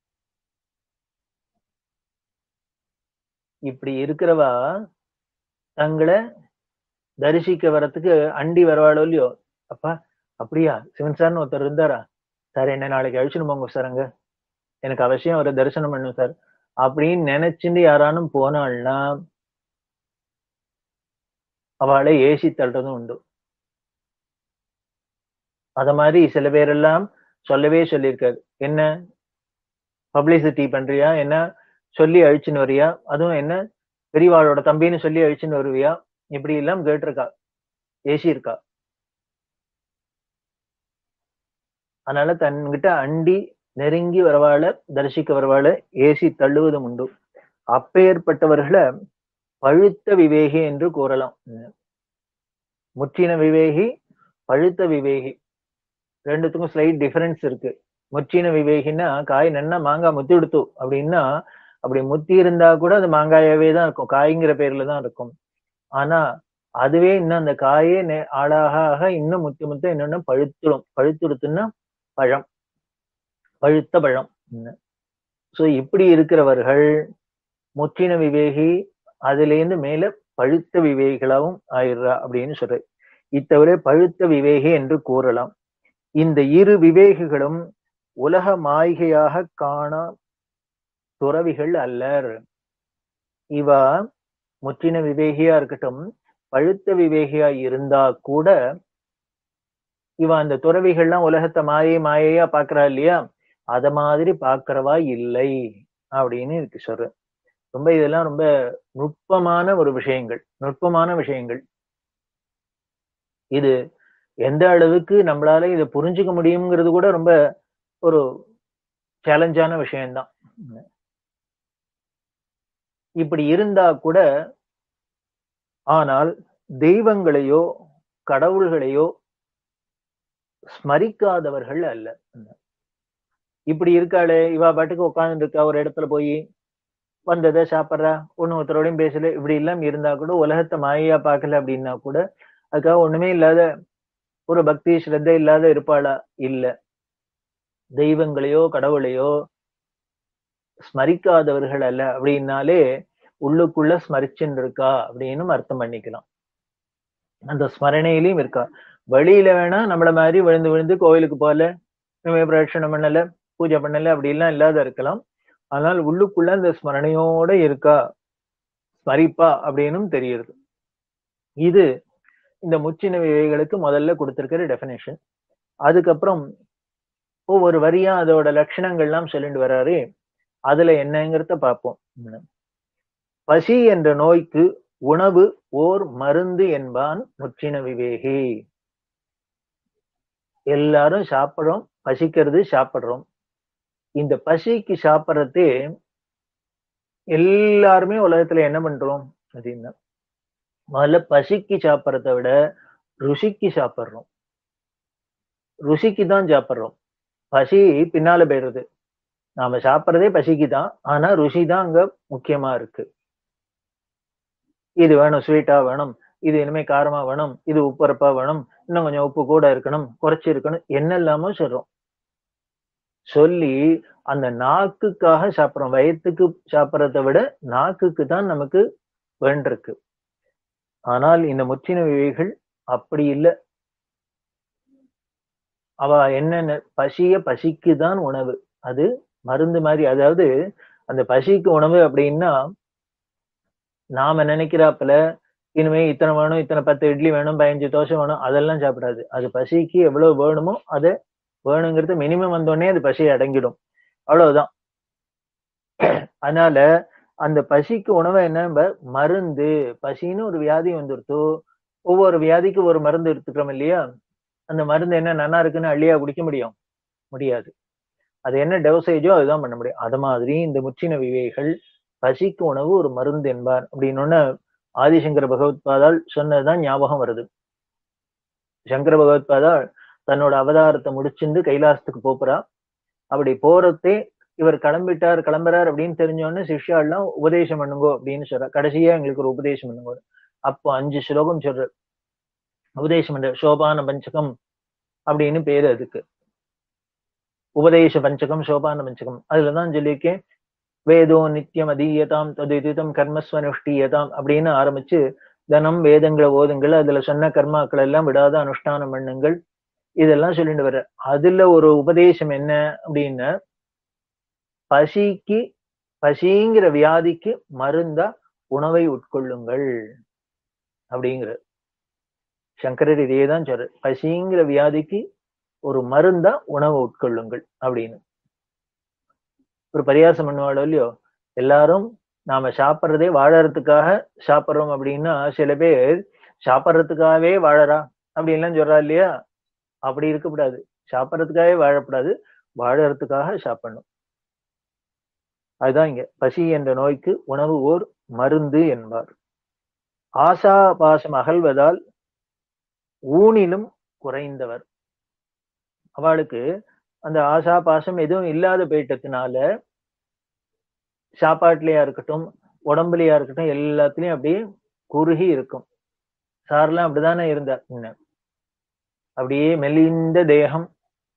இப்படி இருக்கிறவா தங்களை தரிசிக்க வரத்துக்கு அண்டி வரவாளோ இல்லையோ அப்பா அப்படியா சிவன் சார்னு ஒருத்தர் இருந்தாரா சார் என்ன நாளைக்கு அழிச்சுன்னு போங்க சார் அங்க எனக்கு அவசியம் அவரை தரிசனம் பண்ணும் சார் அப்படின்னு நினைச்சுட்டு யாரானும் போனாள்னா அவளை ஏசி தள்ளுறதும் உண்டு அத மாதிரி சில பேரெல்லாம் சொல்லவே சொல்லியிருக்காரு என்ன பப்ளிசிட்டி பண்றியா என்ன சொல்லி அழிச்சுன்னு வரியா அதுவும் என்ன பெரியவாளோட தம்பின்னு சொல்லி அழிச்சுன்னு வருவியா இப்படி எல்லாம் கேட்டிருக்கா ஏசி இருக்கா அதனால தன்கிட்ட அண்டி நெருங்கி வரவாழ தரிசிக்க வரவாழ ஏசி தள்ளுவதும் உண்டு அப்பேற்பட்டவர்களை பழுத்த விவேகி என்று கூறலாம் முற்றின விவேகி பழுத்த விவேகி ரெண்டுத்துக்கும் ஸ்லைட் டிஃபரன்ஸ் இருக்கு முற்றின விவேகின்னா காய் நன்னா மாங்காய் முத்தி எடுத்து அப்படின்னா அப்படி முத்தி இருந்தா கூட அது மாங்காயாவே தான் இருக்கும் காய்ங்கிற பேர்ல தான் இருக்கும் ஆனா அதுவே இன்னும் அந்த காயே ஆளாக ஆக இன்னும் முத்தி முத்த இன்னொன்னு பழுத்துடும் பழுத்துடுத்துன்னா பழம் பழுத்த பழம் சோ இப்படி இருக்கிறவர்கள் முற்றின விவேகி அதுல இருந்து மேல பழுத்த விவேகிகளாவும் ஆயிடுறா அப்படின்னு சொல்ற இத்தவிர பழுத்த விவேகி என்று கூறலாம் இந்த இரு விவேகிகளும் உலக மாய்கையாக காண துறவிகள் அல்லர் இவா முற்றின விவேகியா இருக்கட்டும் பழுத்த விவேகியா இருந்தா கூட இவ அந்த துறவிகள்லாம் உலகத்தை மாயை மாயையா பாக்குறா இல்லையா அத மாதிரி பாக்குறவா இல்லை அப்படின்னு இருக்கு சொல்ற ரொம்ப இதெல்லாம் ரொம்ப நுட்பமான ஒரு விஷயங்கள் நுட்பமான விஷயங்கள் இது எந்த அளவுக்கு நம்மளால இதை புரிஞ்சுக்க முடியுங்கிறது கூட ரொம்ப ஒரு சேலஞ்சான விஷயம்தான் இப்படி இருந்தா கூட ஆனால் தெய்வங்களையோ கடவுள்களையோ ஸ்மரிக்காதவர்கள் அல்ல இப்படி இருக்காளே இவா பாட்டுக்கு உட்கார்ந்து இருக்கா ஒரு இடத்துல போய் வந்ததை சாப்பிட்றா ஒண்ணு ஒருத்தரோடையும் பேசல இப்படி எல்லாம் இருந்தா கூட உலகத்தை மாயையா பார்க்கல அப்படின்னா கூட அதுக்காக ஒண்ணுமே இல்லாத ஒரு பக்தி ஸ்ரத்த இல்லாத இருப்பாளா இல்ல தெய்வங்களையோ கடவுளையோ ஸ்மரிக்காதவர்கள் அல்ல அப்படின்னாலே உள்ளுக்குள்ள ஸ்மரிச்சுன்னு இருக்கா அப்படின்னு அர்த்தம் பண்ணிக்கலாம் அந்த ஸ்மரணையிலையும் இருக்கா வெளியில வேணா நம்மள மாதிரி விழுந்து விழுந்து கோயிலுக்கு போகல பிரதட்சணம் பண்ணல பூஜை பண்ணல அப்படி எல்லாம் இல்லாத இருக்கலாம் ஆனால் உள்ளுக்குள்ள அந்த ஸ்மரணையோட இருக்கா ஸ்மரிப்பா அப்படின்னும் தெரியுது இது இந்த முச்சின விவைகளுக்கு முதல்ல கொடுத்திருக்கிற டெபினேஷன் அதுக்கப்புறம் ஒவ்வொரு வரியா அதோட லட்சணங்கள்லாம் சொல்லிட்டு வர்றாரு அதுல என்னங்கிறத பார்ப்போம் பசி என்ற நோய்க்கு உணவு ஓர் மருந்து என்பான் முற்றின விவேகி எல்லாரும் சாப்பிடுறோம் பசிக்கிறது சாப்பிடுறோம் இந்த பசிக்கு சாப்பிட்றதே எல்லாருமே உலகத்துல என்ன பண்றோம் அப்படின்னா முதல்ல பசிக்கு சாப்பிட்றத விட ருசிக்கு சாப்பிட்றோம் ருசிக்கு தான் சாப்பிட்றோம் பசி பின்னால போயிடுறது நாம சாப்பிட்றதே பசிக்கு தான் ஆனா ருசி தான் அங்க முக்கியமா இருக்கு இது வேணும் ஸ்வீட்டா வேணும் இது இனிமே காரமா வேணும் இது உப்பரப்பா வேணும் இன்னும் கொஞ்சம் உப்பு கூட இருக்கணும் குறைச்சி இருக்கணும் என்னெல்லாமோ சொல்றோம் சொல்லி அந்த நாக்குக்காக சாப்பிட்றோம் வயிற்றுக்கு சாப்பிட்றத விட நாக்குக்கு தான் நமக்கு வேண்டிருக்கு ஆனால் இந்த முற்றின விவைகள் அப்படி இல்லை அவ என்னென்ன பசிய பசிக்கு தான் உணவு அது மருந்து மாதிரி அதாவது அந்த பசிக்கு உணவு அப்படின்னா நாம நினைக்கிறாப்புல இனிமே இத்தனை வேணும் இத்தனை பத்து இட்லி வேணும் பதினஞ்சு தோசை வேணும் அதெல்லாம் சாப்பிடாது அது பசிக்கு எவ்வளவு வேணுமோ அதை வேணுங்கிறது மினிமம் வந்தோடனே அது பசியை அடங்கிடும் அவ்வளவுதான் அதனால அந்த பசிக்கு உணவை என்ன மருந்து பசின்னு ஒரு வியாதி வந்துருத்தோ ஒவ்வொரு வியாதிக்கு ஒரு மருந்து எடுத்துக்கிறோம் இல்லையா அந்த மருந்து என்ன நல்லா இருக்குன்னு அள்ளியா குடிக்க முடியும் முடியாது அது என்ன டெவசேஜோ அதுதான் பண்ண முடியும் அது மாதிரி இந்த முச்சின விவேகள் பசிக்கு உணவு ஒரு மருந்து என்பார் அப்படின்னு ஆதிசங்கர பகவத்பாதால் சொன்னதுதான் ஞாபகம் வருது சங்கர பகவத்பாதால் தன்னோட அவதாரத்தை முடிச்சிருந்து கைலாசத்துக்கு போப்புறா அப்படி போறதே இவர் கிளம்பிட்டார் கிளம்புறார் அப்படின்னு தெரிஞ்சோடனே சிஷ்யாலாம் உபதேசம் பண்ணுங்கோ அப்படின்னு சொல்ற கடைசியா எங்களுக்கு ஒரு உபதேசம் பண்ணுங்க அப்போ அஞ்சு ஸ்லோகம் சொல்ற உபதேசம் பண்ற சோபான பஞ்சகம் அப்படின்னு பேரு அதுக்கு உபதேச பஞ்சகம் சோபான பஞ்சகம் அதுலதான் சொல்லியிருக்கேன் வேதோ நித்தியம் அதீயதாம் ததுதிதம் கர்மஸ்வனுஷ்டீயதாம் அப்படின்னு ஆரம்பிச்சு தனம் வேதங்களை ஓதுங்கள் அதுல சொன்ன கர்மாக்கள் எல்லாம் விடாத அனுஷ்டானம் பண்ணுங்கள் இதெல்லாம் சொல்லிட்டு வர்ற அதுல ஒரு உபதேசம் என்ன அப்படின்னா பசிக்கு பசிங்கிற வியாதிக்கு மருந்தா உணவை உட்கொள்ளுங்கள் அப்படிங்கிற சங்கரர் இதையே தான் சொல்ற பசிங்கிற வியாதிக்கு ஒரு மருந்தா உணவை உட்கொள்ளுங்கள் அப்படின்னு ஒரு பரியாசம் பண்ணுவாளோ இல்லையோ எல்லாரும் நாம சாப்பிட்றதே வாழறதுக்காக சாப்பிட்றோம் அப்படின்னா சில பேர் சாப்பிட்றதுக்காகவே வாழறா அப்படின்லாம் சொல்றா இல்லையா அப்படி இருக்கக்கூடாது சாப்பிட்றதுக்காகவே வாழக்கூடாது வாழறதுக்காக சாப்பிடணும் அதுதான் இங்க பசி என்ற நோய்க்கு உணவு ஓர் மருந்து என்பார் ஆசா பாசம் அகல்வதால் ஊனிலும் குறைந்தவர் அவளுக்கு அந்த ஆசா பாசம் எதுவும் இல்லாத போயிட்டதுனால சாப்பாட்டுலயா இருக்கட்டும் உடம்புலயா இருக்கட்டும் எல்லாத்துலயும் அப்படியே குறுகி இருக்கும் சார்லாம் அப்படிதானே இருந்தார் முன்ன அப்படியே மெலிந்த தேகம்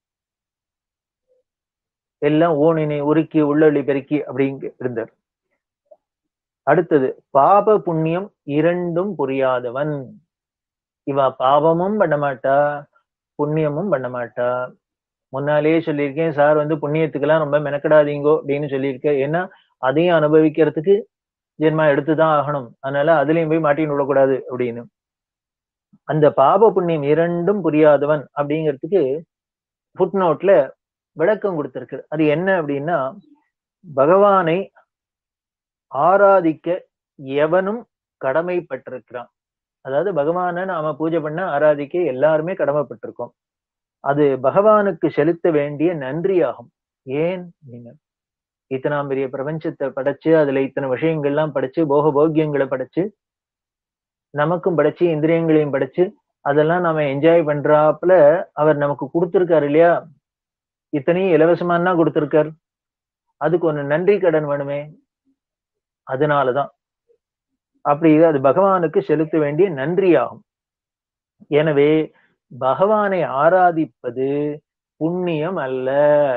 எல்லாம் ஊனினை உருக்கி உள்ளொளி பெருக்கி அப்படிங்க இருந்தார் அடுத்தது பாப புண்ணியம் இரண்டும் புரியாதவன் இவ பாவமும் பண்ண மாட்டா புண்ணியமும் பண்ண மாட்டா முன்னாலேயே சொல்லியிருக்கேன் சார் வந்து புண்ணியத்துக்கெல்லாம் ரொம்ப மெனக்கடாதீங்கோ அப்படின்னு சொல்லியிருக்கேன் ஏன்னா அதையும் அனுபவிக்கிறதுக்கு ஜென்மா எடுத்துதான் ஆகணும் அதனால அதுலயும் போய் மாட்டின்னு விடக்கூடாது அப்படின்னு அந்த பாப புண்ணியம் இரண்டும் புரியாதவன் அப்படிங்கிறதுக்கு ஃபுட் நோட்ல விளக்கம் கொடுத்திருக்கு அது என்ன அப்படின்னா பகவானை ஆராதிக்க எவனும் கடமைப்பட்டிருக்கிறான் அதாவது பகவானை நாம பூஜை பண்ண ஆராதிக்க எல்லாருமே கடமைப்பட்டிருக்கோம் அது பகவானுக்கு செலுத்த வேண்டிய நன்றியாகும் ஏன் நீங்க இத்தனாம் பெரிய பிரபஞ்சத்தை படைச்சு அதுல இத்தனை விஷயங்கள்லாம் படைச்சு போக போக்கியங்களை படைச்சு நமக்கும் படைச்சு இந்திரியங்களையும் படைச்சு அதெல்லாம் நாம என்ஜாய் பண்றாப்புல அவர் நமக்கு கொடுத்திருக்காரு இல்லையா இத்தனையும் இலவசமானா கொடுத்திருக்கார் அதுக்கு ஒண்ணு நன்றி கடன் வேணுமே அதனாலதான் அப்படி அது பகவானுக்கு செலுத்த வேண்டிய நன்றியாகும் எனவே பகவானை ஆராதிப்பது புண்ணியம் அல்ல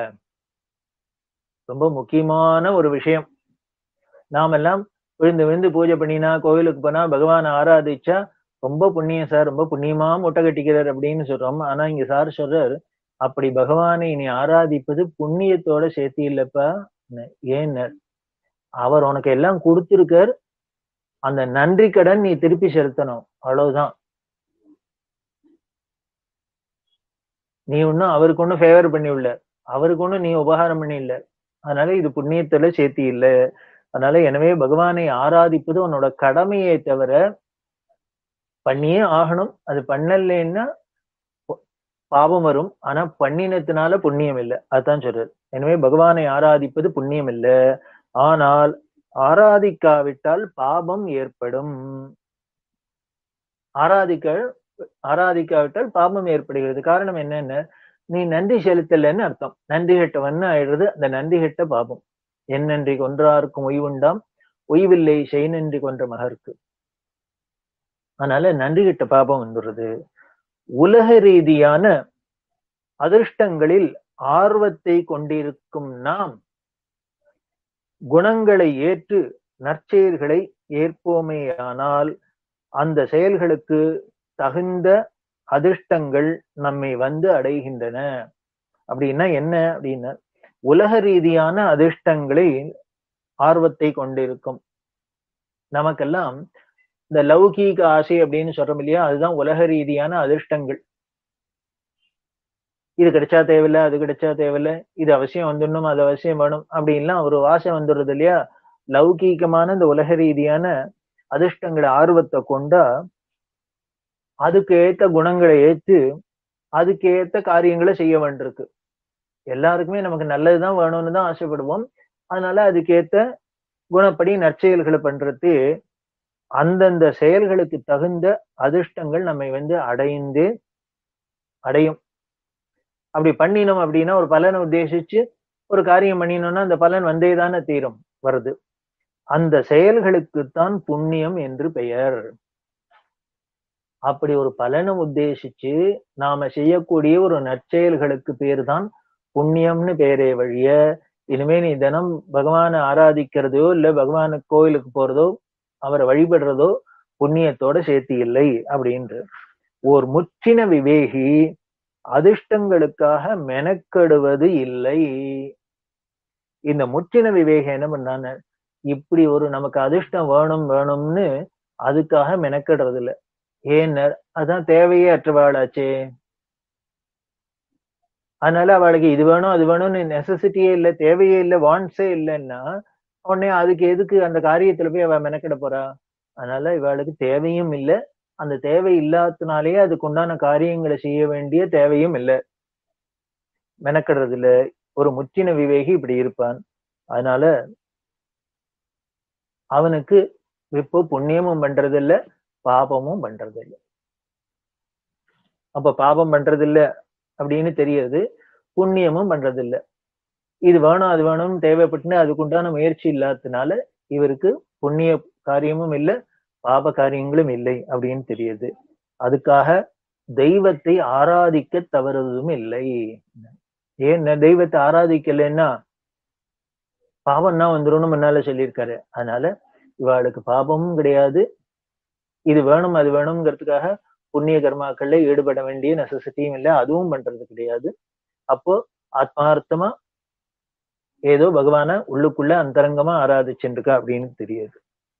ரொம்ப முக்கியமான ஒரு விஷயம் நாமெல்லாம் விழுந்து விழுந்து பூஜை பண்ணினா கோவிலுக்கு போனா பகவானை ஆராதிச்சா ரொம்ப புண்ணியம் சார் ரொம்ப புண்ணியமா முட்டை கட்டிக்கிறார் அப்படின்னு சொல்றோம் ஆனா இங்க சார் சொல்றார் அப்படி பகவானை நீ ஆராதிப்பது புண்ணியத்தோட சேர்த்து இல்லப்பா ஏன் அவர் உனக்கு எல்லாம் கொடுத்திருக்கார் அந்த நன்றி கடன் நீ திருப்பி செலுத்தணும் அவ்வளவுதான் நீ ஒன்னும் அவருக்கு ஒன்னும் ஃபேவர் பண்ணி உள்ள அவருக்கு ஒன்னும் நீ உபகாரம் பண்ணி இல்ல அதனால இது புண்ணியத்துல சேர்த்தி இல்ல அதனால எனவே பகவானை ஆராதிப்பது உன்னோட கடமையை தவிர பண்ணியே ஆகணும் அது பண்ணலன்னா பாவம் வரும் ஆனா பண்ணினத்தினால புண்ணியம் இல்லை அதுதான் சொல்றாரு எனவே பகவானை ஆராதிப்பது புண்ணியம் இல்லை ஆனால் ஆராதிக்காவிட்டால் பாபம் ஏற்படும் ஆராதிக்க ஆராதிக்காவிட்டால் பாபம் ஏற்படுகிறது காரணம் என்னன்னு நீ நன்றி செலுத்தலன்னு அர்த்தம் நன்றி கெட்டவன் ஆயிடுறது அந்த நன்றி கெட்ட பாபம் என் நன்றி கொன்றாருக்கும் ஒய்வுண்டாம் ஒய்வில்லை செய் நன்றி கொன்ற மகருக்கு அதனால நன்றி கெட்ட பாபம் வந்துடுறது உலக ரீதியான அதிர்ஷ்டங்களில் ஆர்வத்தை கொண்டிருக்கும் நாம் குணங்களை ஏற்று நற்செயல்களை ஏற்போமேயானால் அந்த செயல்களுக்கு தகுந்த அதிர்ஷ்டங்கள் நம்மை வந்து அடைகின்றன அப்படின்னா என்ன அப்படின்னா உலக ரீதியான அதிர்ஷ்டங்களை ஆர்வத்தை கொண்டிருக்கும் நமக்கெல்லாம் இந்த லௌகீக ஆசை அப்படின்னு சொல்றோம் இல்லையா அதுதான் உலக ரீதியான அதிர்ஷ்டங்கள் இது கிடைச்சா தேவையில்ல அது கிடைச்சா தேவையில்ல இது அவசியம் வந்துடணும் அது அவசியம் வேணும் அப்படின்லாம் ஒரு ஆசை வந்துடுறது இல்லையா லௌகீகமான இந்த உலக ரீதியான அதிர்ஷ்டங்களை ஆர்வத்தை கொண்டா அதுக்கு ஏத்த குணங்களை ஏத்து அதுக்கு ஏத்த காரியங்களை செய்ய வேண்டியிருக்கு எல்லாருக்குமே நமக்கு நல்லதுதான் வேணும்னு தான் ஆசைப்படுவோம் அதனால அதுக்கேத்த குணப்படி நற்செயல்களை பண்றது அந்தந்த செயல்களுக்கு தகுந்த அதிர்ஷ்டங்கள் நம்மை வந்து அடைந்து அடையும் அப்படி பண்ணினோம் அப்படின்னா ஒரு பலனை உத்தேசிச்சு ஒரு காரியம் பண்ணினோம்னா அந்த பலன் வந்தே தானே தீரும் வருது அந்த செயல்களுக்குத்தான் புண்ணியம் என்று பெயர் அப்படி ஒரு பலனை உத்தேசிச்சு நாம செய்யக்கூடிய ஒரு நற்செயல்களுக்கு பேர் தான் புண்ணியம்னு பேரே வழிய இனிமே நீ தினம் பகவானை ஆராதிக்கிறதோ இல்ல பகவானு கோயிலுக்கு போறதோ அவரை வழிபடுறதோ புண்ணியத்தோட சேர்த்து இல்லை அப்படின்று ஓர் முற்றின விவேகி அதிர்ஷ்டங்களுக்காக மெனக்கெடுவது இல்லை இந்த முற்றின விவேகம் என்ன பண்ணான்னு இப்படி ஒரு நமக்கு அதிர்ஷ்டம் வேணும் வேணும்னு அதுக்காக மெனக்கிடுறது இல்ல ஏன்னு அதான் தேவையே அற்றவாளாச்சே அதனால அவளுக்கு இது வேணும் அது வேணும்னு நெசசிட்டியே இல்ல தேவையே இல்ல வாண்ட்ஸே இல்லைன்னா உடனே அதுக்கு எதுக்கு அந்த காரியத்துல போய் அவ மெனக்கிட போறா அதனால இவளுக்கு தேவையும் இல்ல அந்த தேவை இல்லாதனாலேயே அதுக்கு உண்டான காரியங்களை செய்ய வேண்டிய தேவையும் இல்லை மெனக்கிடுறது இல்ல ஒரு முற்றின விவேகி இப்படி இருப்பான் அதனால அவனுக்கு இப்போ புண்ணியமும் பண்றது இல்ல பாபமும் பண்றது இல்ல அப்ப பாபம் பண்றது இல்ல அப்படின்னு தெரியுது புண்ணியமும் பண்றது இல்ல இது வேணும் அது வேணும்னு தேவைப்பட்டுன்னு அதுக்குண்டான முயற்சி இல்லாததுனால இவருக்கு புண்ணிய காரியமும் இல்ல பாப காரியங்களும் இல்லை அப்படின்னு தெரியுது அதுக்காக தெய்வத்தை ஆராதிக்க தவறுவதும் இல்லை ஏன் தெய்வத்தை ஆராதிக்கலைன்னா பாவம் தான் வந்துரும்னு முன்னால சொல்லியிருக்காரு அதனால இவாளுக்கு பாபமும் கிடையாது இது வேணும் அது வேணுங்கிறதுக்காக புண்ணிய கர்மாக்கள்ல ஈடுபட வேண்டிய நெசசிட்டியும் இல்லை அதுவும் பண்றது கிடையாது அப்போ ஆத்மார்த்தமா ஏதோ பகவான உள்ளுக்குள்ள அந்தரங்கமா ஆராதிச்சுருக்கா அப்படின்னு தெரியுது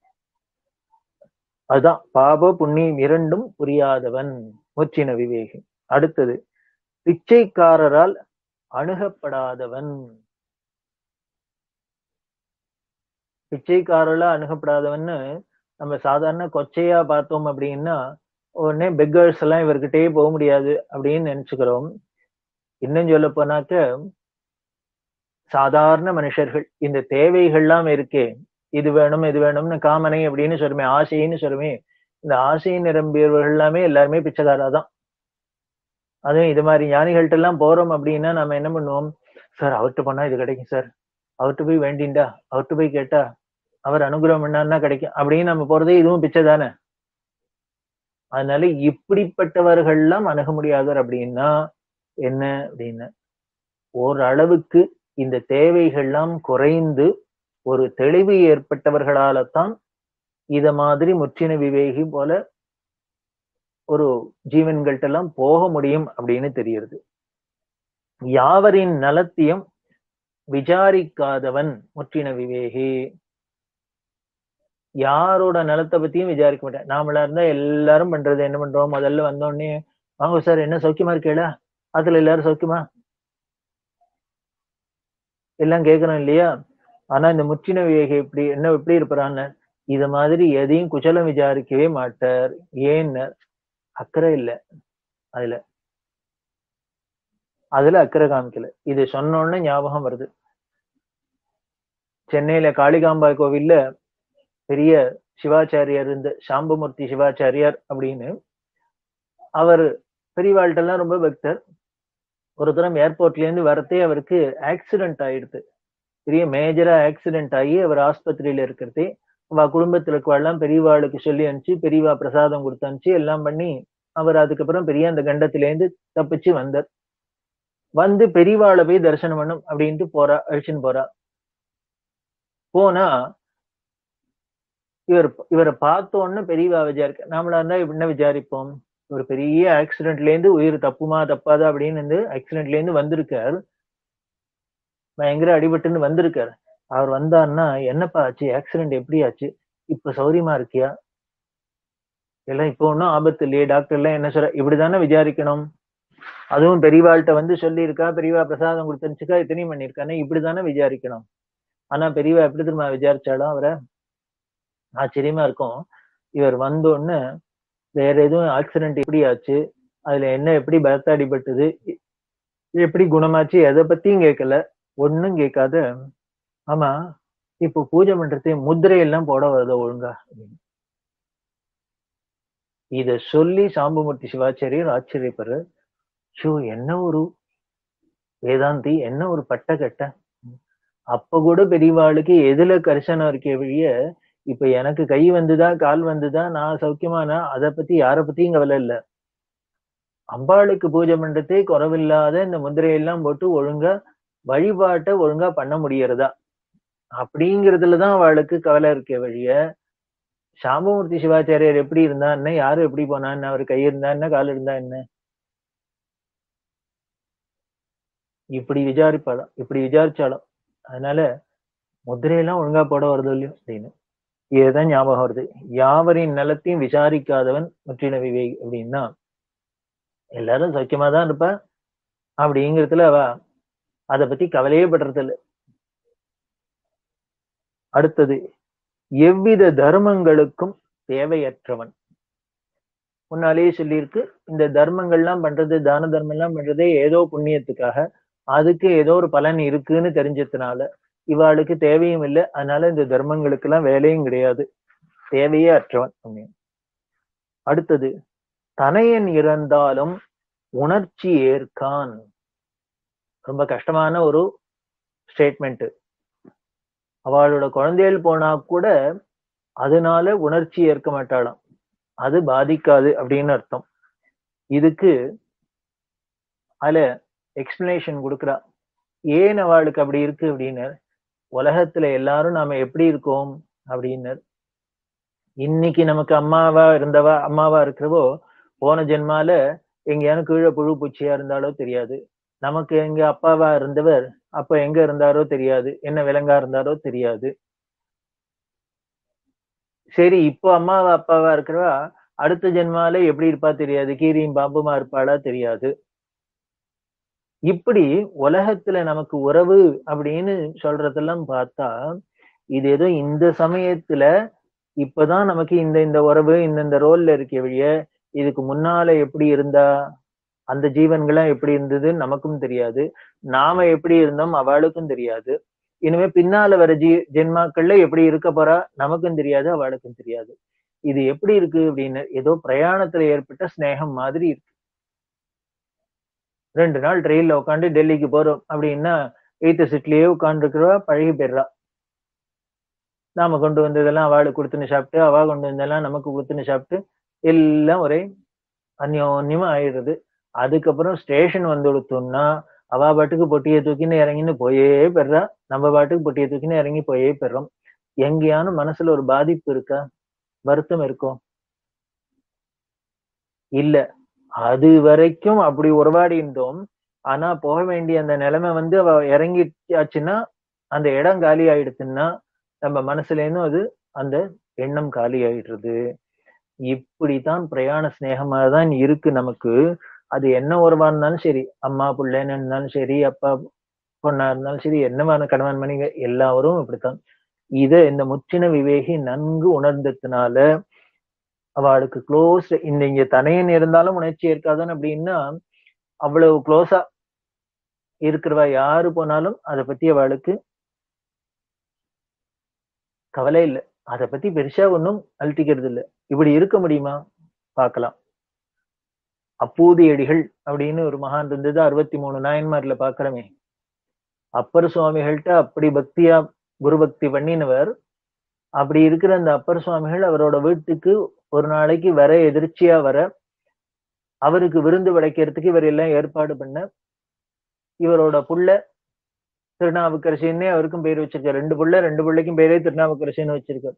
அதுதான் பாப புண்ணியம் இரண்டும் புரியாதவன் முற்றின விவேகி அடுத்தது பிச்சைக்காரரால் அணுகப்படாதவன் பிச்சைக்காரர்களா அணுகப்படாதவன்னு நம்ம சாதாரண கொச்சையா பார்த்தோம் அப்படின்னா உடனே பெக்கர்ஸ் எல்லாம் இவர்கிட்டயே போக முடியாது அப்படின்னு நினைச்சுக்கிறோம் இன்னும் சொல்ல போனாக்க சாதாரண மனுஷர்கள் இந்த தேவைகள்லாம் இருக்கே இது வேணும் இது வேணும்னு காமனை அப்படின்னு சொல்லுமே ஆசைன்னு சொல்லுமே இந்த ஆசை நிரம்பியவர்கள் எல்லாமே எல்லாருமே பிச்சைக்காரா தான் அதுவும் இது மாதிரி ஞானிகள்ட்ட எல்லாம் போறோம் அப்படின்னா நம்ம என்ன பண்ணுவோம் சார் அவர்கிட்ட போனா இது கிடைக்கும் சார் அவர்கிட்ட போய் வேண்டிண்டா அவர்கிட்ட போய் கேட்டா அவர் அனுகிரகம் பண்ணான்னா கிடைக்கும் அப்படின்னு நம்ம போறதே இதுவும் பிச்சை தானே அதனால இப்படிப்பட்டவர்கள்லாம் அணுக முடியாதவர் அப்படின்னா என்ன அப்படின்னு ஓரளவுக்கு இந்த தேவைகள்லாம் குறைந்து ஒரு தெளிவு ஏற்பட்டவர்களால தான் இத மாதிரி முற்றின விவேகி போல ஒரு ஜீவன்கள்ட்ட எல்லாம் போக முடியும் அப்படின்னு தெரியுது யாவரின் நலத்தையும் விசாரிக்காதவன் முற்றின விவேகி யாரோட நலத்தை பத்தியும் விசாரிக்க மாட்டேன் நாமளா இருந்தா எல்லாரும் பண்றது என்ன பண்றோம் முதல்ல வந்தோடனே வாங்க சார் என்ன சௌக்கியமா இருக்கேடா அதுல எல்லாரும் சௌக்கியமா எல்லாம் கேட்கறோம் இல்லையா ஆனா இந்த முற்றின விவேகி எப்படி என்ன எப்படி இருப்பான்னு இத மாதிரி எதையும் குச்சலம் விசாரிக்கவே மாட்டார் ஏன்னு அக்கறை இல்ல அதுல அதுல அக்கறை காமிக்கல இது சொன்னோன்னு ஞாபகம் வருது சென்னையில காளிகாம்பாய் கோவில்ல பெரிய சிவாச்சாரியார் இருந்த சாம்பமூர்த்தி சிவாச்சாரியார் அப்படின்னு அவர் பெரியவாழ்கிட்ட எல்லாம் ரொம்ப பக்தர் ஒரு தரம் ஏர்போர்ட்ல இருந்து வரத்தே அவருக்கு ஆக்சிடென்ட் ஆயிடுது பெரிய மேஜரா ஆக்சிடென்ட் ஆகி அவர் ஆஸ்பத்திரியில இருக்கிறதே அவ குடும்பத்துல இருக்கவாள்லாம் பெரியவாளுக்கு சொல்லி அனுப்பிச்சு பெரியவா பிரசாதம் கொடுத்து அனுப்பிச்சு எல்லாம் பண்ணி அவர் அதுக்கப்புறம் பெரிய அந்த கண்டத்திலேருந்து தப்பிச்சு வந்தார் வந்து பெரியவாளை போய் தரிசனம் பண்ணும் அப்படின்ட்டு போறா அழிச்சுன்னு போறா போனா இவர் இவரை பார்த்த உடனே பெரியவா விசாரிக்க நாமளா இருந்தா என்ன விசாரிப்போம் ஒரு பெரிய ஆக்சிடென்ட்ல இருந்து உயிர் தப்புமா தப்பாதா அப்படின்னு வந்து ஆக்சிடென்ட்ல இருந்து வந்திருக்கார் பயங்கர அடிபட்டுன்னு வந்திருக்காரு அவர் வந்தாருன்னா என்னப்பா ஆச்சு ஆக்சிடென்ட் எப்படி ஆச்சு இப்ப சௌரியமா இருக்கியா எல்லாம் இப்போ ஒன்றும் ஆபத்து இல்லையே டாக்டர் எல்லாம் என்ன சொல்ற இப்படிதானே விசாரிக்கணும் அதுவும் பெரியவாள்கிட்ட வந்து சொல்லியிருக்கா பெரியவா பிரசாதம் கொடுத்துருச்சுக்கா இத்தனையும் பண்ணியிருக்கானே இப்படிதானே விசாரிக்கணும் ஆனா பெரியவா எப்படி திரும்ப விசாரிச்சாலும் அவரை ஆச்சரியமா இருக்கும் இவர் வந்தோடனே வேற எதுவும் ஆக்சிடென்ட் எப்படி ஆச்சு அதுல என்ன எப்படி பலத்த அடிபட்டது எப்படி குணமாச்சு எதை பத்தியும் கேட்கல ஒன்னும் கேட்காத ஆமா இப்போ பூஜை பண்றது முத்திரை எல்லாம் போட வருதோ ஒழுங்கா இத சொல்லி சாம்பமூர்த்தி சிவாச்சாரியர் ஆச்சரியப்படுற ஷோ என்ன ஒரு வேதாந்தி என்ன ஒரு பட்டக்கட்ட அப்ப கூட பெரியவாளுக்கு எதுல கரிசனம் இருக்கே வழிய இப்ப எனக்கு கை வந்துதா கால் வந்துதா நான் சௌக்கியமானா அதை பத்தி யார பத்தியும் கவலை இல்ல அம்பாளுக்கு பூஜை பண்றதே குறவில்லாத இந்த முதிரையெல்லாம் போட்டு ஒழுங்கா வழிபாட்டை ஒழுங்கா பண்ண முடியறதா அப்படிங்கறதுலதான் அவளுக்கு கவலை இருக்கே வழிய சாம்பமூர்த்தி சிவாச்சாரியர் எப்படி இருந்தா என்ன யாரு எப்படி போனா என்ன அவர் கை இருந்தா என்ன கால் இருந்தா என்ன இப்படி விசாரிப்பாளாம் இப்படி விசாரிச்சாலும் அதனால முத்திரையெல்லாம் ஒழுங்கா போட வருது இல்லையோ அப்படின்னு இதுதான் ஞாபகம் வருது யாவரின் நலத்தையும் விசாரிக்காதவன் முற்றின விவேக் அப்படின்னா எல்லாரும் சௌக்கியமா தான் இருப்பா அப்படிங்கிறதுல அவ அதை பத்தி கவலையே படுறது இல்லை அடுத்தது எவ்வித தர்மங்களுக்கும் தேவையற்றவன் முன்னாலேயே சொல்லியிருக்கு இந்த தர்மங்கள்லாம் பண்றது தான தர்மம் எல்லாம் பண்றதே ஏதோ புண்ணியத்துக்காக அதுக்கு ஏதோ ஒரு பலன் இருக்குன்னு தெரிஞ்சதுனால இவாளுக்கு தேவையும் இல்லை அதனால இந்த தர்மங்களுக்கு எல்லாம் வேலையும் கிடையாது தேவையே அற்றவன் அப்படின்னு அடுத்தது தனையன் இறந்தாலும் உணர்ச்சி ஏற்கான் ரொம்ப கஷ்டமான ஒரு ஸ்டேட்மெண்ட் அவளோட குழந்தைகள் போனா கூட அதனால உணர்ச்சி ஏற்க மாட்டாளாம் அது பாதிக்காது அப்படின்னு அர்த்தம் இதுக்கு அதுல எக்ஸ்பிளனேஷன் கொடுக்குறா ஏன் அவளுக்கு அப்படி இருக்கு அப்படின்னு உலகத்துல எல்லாரும் நாம எப்படி இருக்கோம் அப்படின்னு இன்னைக்கு நமக்கு அம்மாவா இருந்தவா அம்மாவா இருக்கிறவோ போன ஜென்மால எங்கேயானு கீழே புழு பூச்சியா இருந்தாலோ தெரியாது நமக்கு எங்க அப்பாவா இருந்தவர் அப்ப எங்க இருந்தாரோ தெரியாது என்ன விலங்கா இருந்தாரோ தெரியாது சரி இப்போ அம்மாவா அப்பாவா இருக்கிறவா அடுத்த ஜென்மால எப்படி இருப்பா தெரியாது கீரியும் பாம்புமா இருப்பாளா தெரியாது இப்படி உலகத்துல நமக்கு உறவு அப்படின்னு சொல்றதெல்லாம் பார்த்தா இது ஏதோ இந்த சமயத்துல இப்பதான் நமக்கு இந்த இந்த உறவு இந்த இந்த ரோல்ல இருக்க வழிய இதுக்கு முன்னால எப்படி இருந்தா அந்த ஜீவன்கள்லாம் எப்படி இருந்தது நமக்கும் தெரியாது நாம எப்படி இருந்தோம் அவளுக்கும் தெரியாது இனிமே பின்னால வர ஜீ ஜென்மாக்கள்ல எப்படி இருக்க போறா நமக்கும் தெரியாது அவளுக்கும் தெரியாது இது எப்படி இருக்கு அப்படின்னு ஏதோ பிரயாணத்துல ஏற்பட்ட ஸ்நேகம் மாதிரி இருக்கு ரெண்டு நாள் ட்ரெயின்ல உட்காந்து டெல்லிக்கு போறோம் அப்படின்னா எய்த்த சீட்லயே உட்காந்து இருக்கிறவா பழகி போயிடுறா நாம கொண்டு வந்ததெல்லாம் அவளுக்கு கொடுத்துன்னு சாப்பிட்டு அவ கொண்டு வந்ததெல்லாம் நமக்கு கொடுத்துன்னு சாப்பிட்டு எல்லாம் ஒரே அந்யோன்யமா ஆயிடுறது அதுக்கப்புறம் ஸ்டேஷன் வந்து கொடுத்தோம்னா அவ பாட்டுக்கு பொட்டியை தூக்கின்னு இறங்கின்னு போயே பெறா நம்ம பாட்டுக்கு பொட்டியை தூக்கின்னு இறங்கி போயே பெறோம் எங்கேயானு மனசுல ஒரு பாதிப்பு இருக்கா வருத்தம் இருக்கும் இல்ல அது வரைக்கும் அப்படி உறவாடி இருந்தோம் ஆனா போக வேண்டிய அந்த நிலைமை வந்து அவ இறங்கியாச்சுன்னா அந்த இடம் காலி ஆயிடுச்சுன்னா நம்ம மனசுல இருந்தும் அது அந்த எண்ணம் காலி ஆயிடுறது இப்படித்தான் பிரயாண சிநேகமா தான் இருக்கு நமக்கு அது என்ன உறவா இருந்தாலும் சரி அம்மா பிள்ளைன்னு இருந்தாலும் சரி அப்பா பொண்ணா இருந்தாலும் சரி என்னவான கணவன் மணிங்க எல்லாரும் இப்படித்தான் இத இந்த முற்றின விவேகி நன்கு உணர்ந்ததுனால அவளுக்கு க்ளோஸ் இந்த இங்க தனையன் இருந்தாலும் உணர்ச்சி இருக்காதுன்னு அப்படின்னா அவ்வளவு க்ளோஸா இருக்கிறவா யாரு போனாலும் அதை பத்தி அவளுக்கு கவலை இல்லை அதை பத்தி பெருசா ஒன்றும் அழட்டிக்கிறது இல்லை இப்படி இருக்க முடியுமா பார்க்கலாம் அப்பூதியடிகள் அப்படின்னு ஒரு மகான் இருந்தது அறுபத்தி மூணு நாயன்மார்ல பாக்குறமே அப்பர் சுவாமிகள்கிட்ட அப்படி பக்தியா குரு பக்தி பண்ணினவர் அப்படி இருக்கிற அந்த அப்பர் சுவாமிகள் அவரோட வீட்டுக்கு ஒரு நாளைக்கு வர எதிர்ச்சியா வர அவருக்கு விருந்து படைக்கிறதுக்கு இவர் எல்லாம் ஏற்பாடு பண்ண இவரோட புள்ள திருநாவுக்கரசின்னே அவருக்கும் பேர் வச்சிருக்காரு ரெண்டு புள்ள ரெண்டு பிள்ளைக்கும் பேரே திருநாவுக்கரசின்னு வச்சிருக்காரு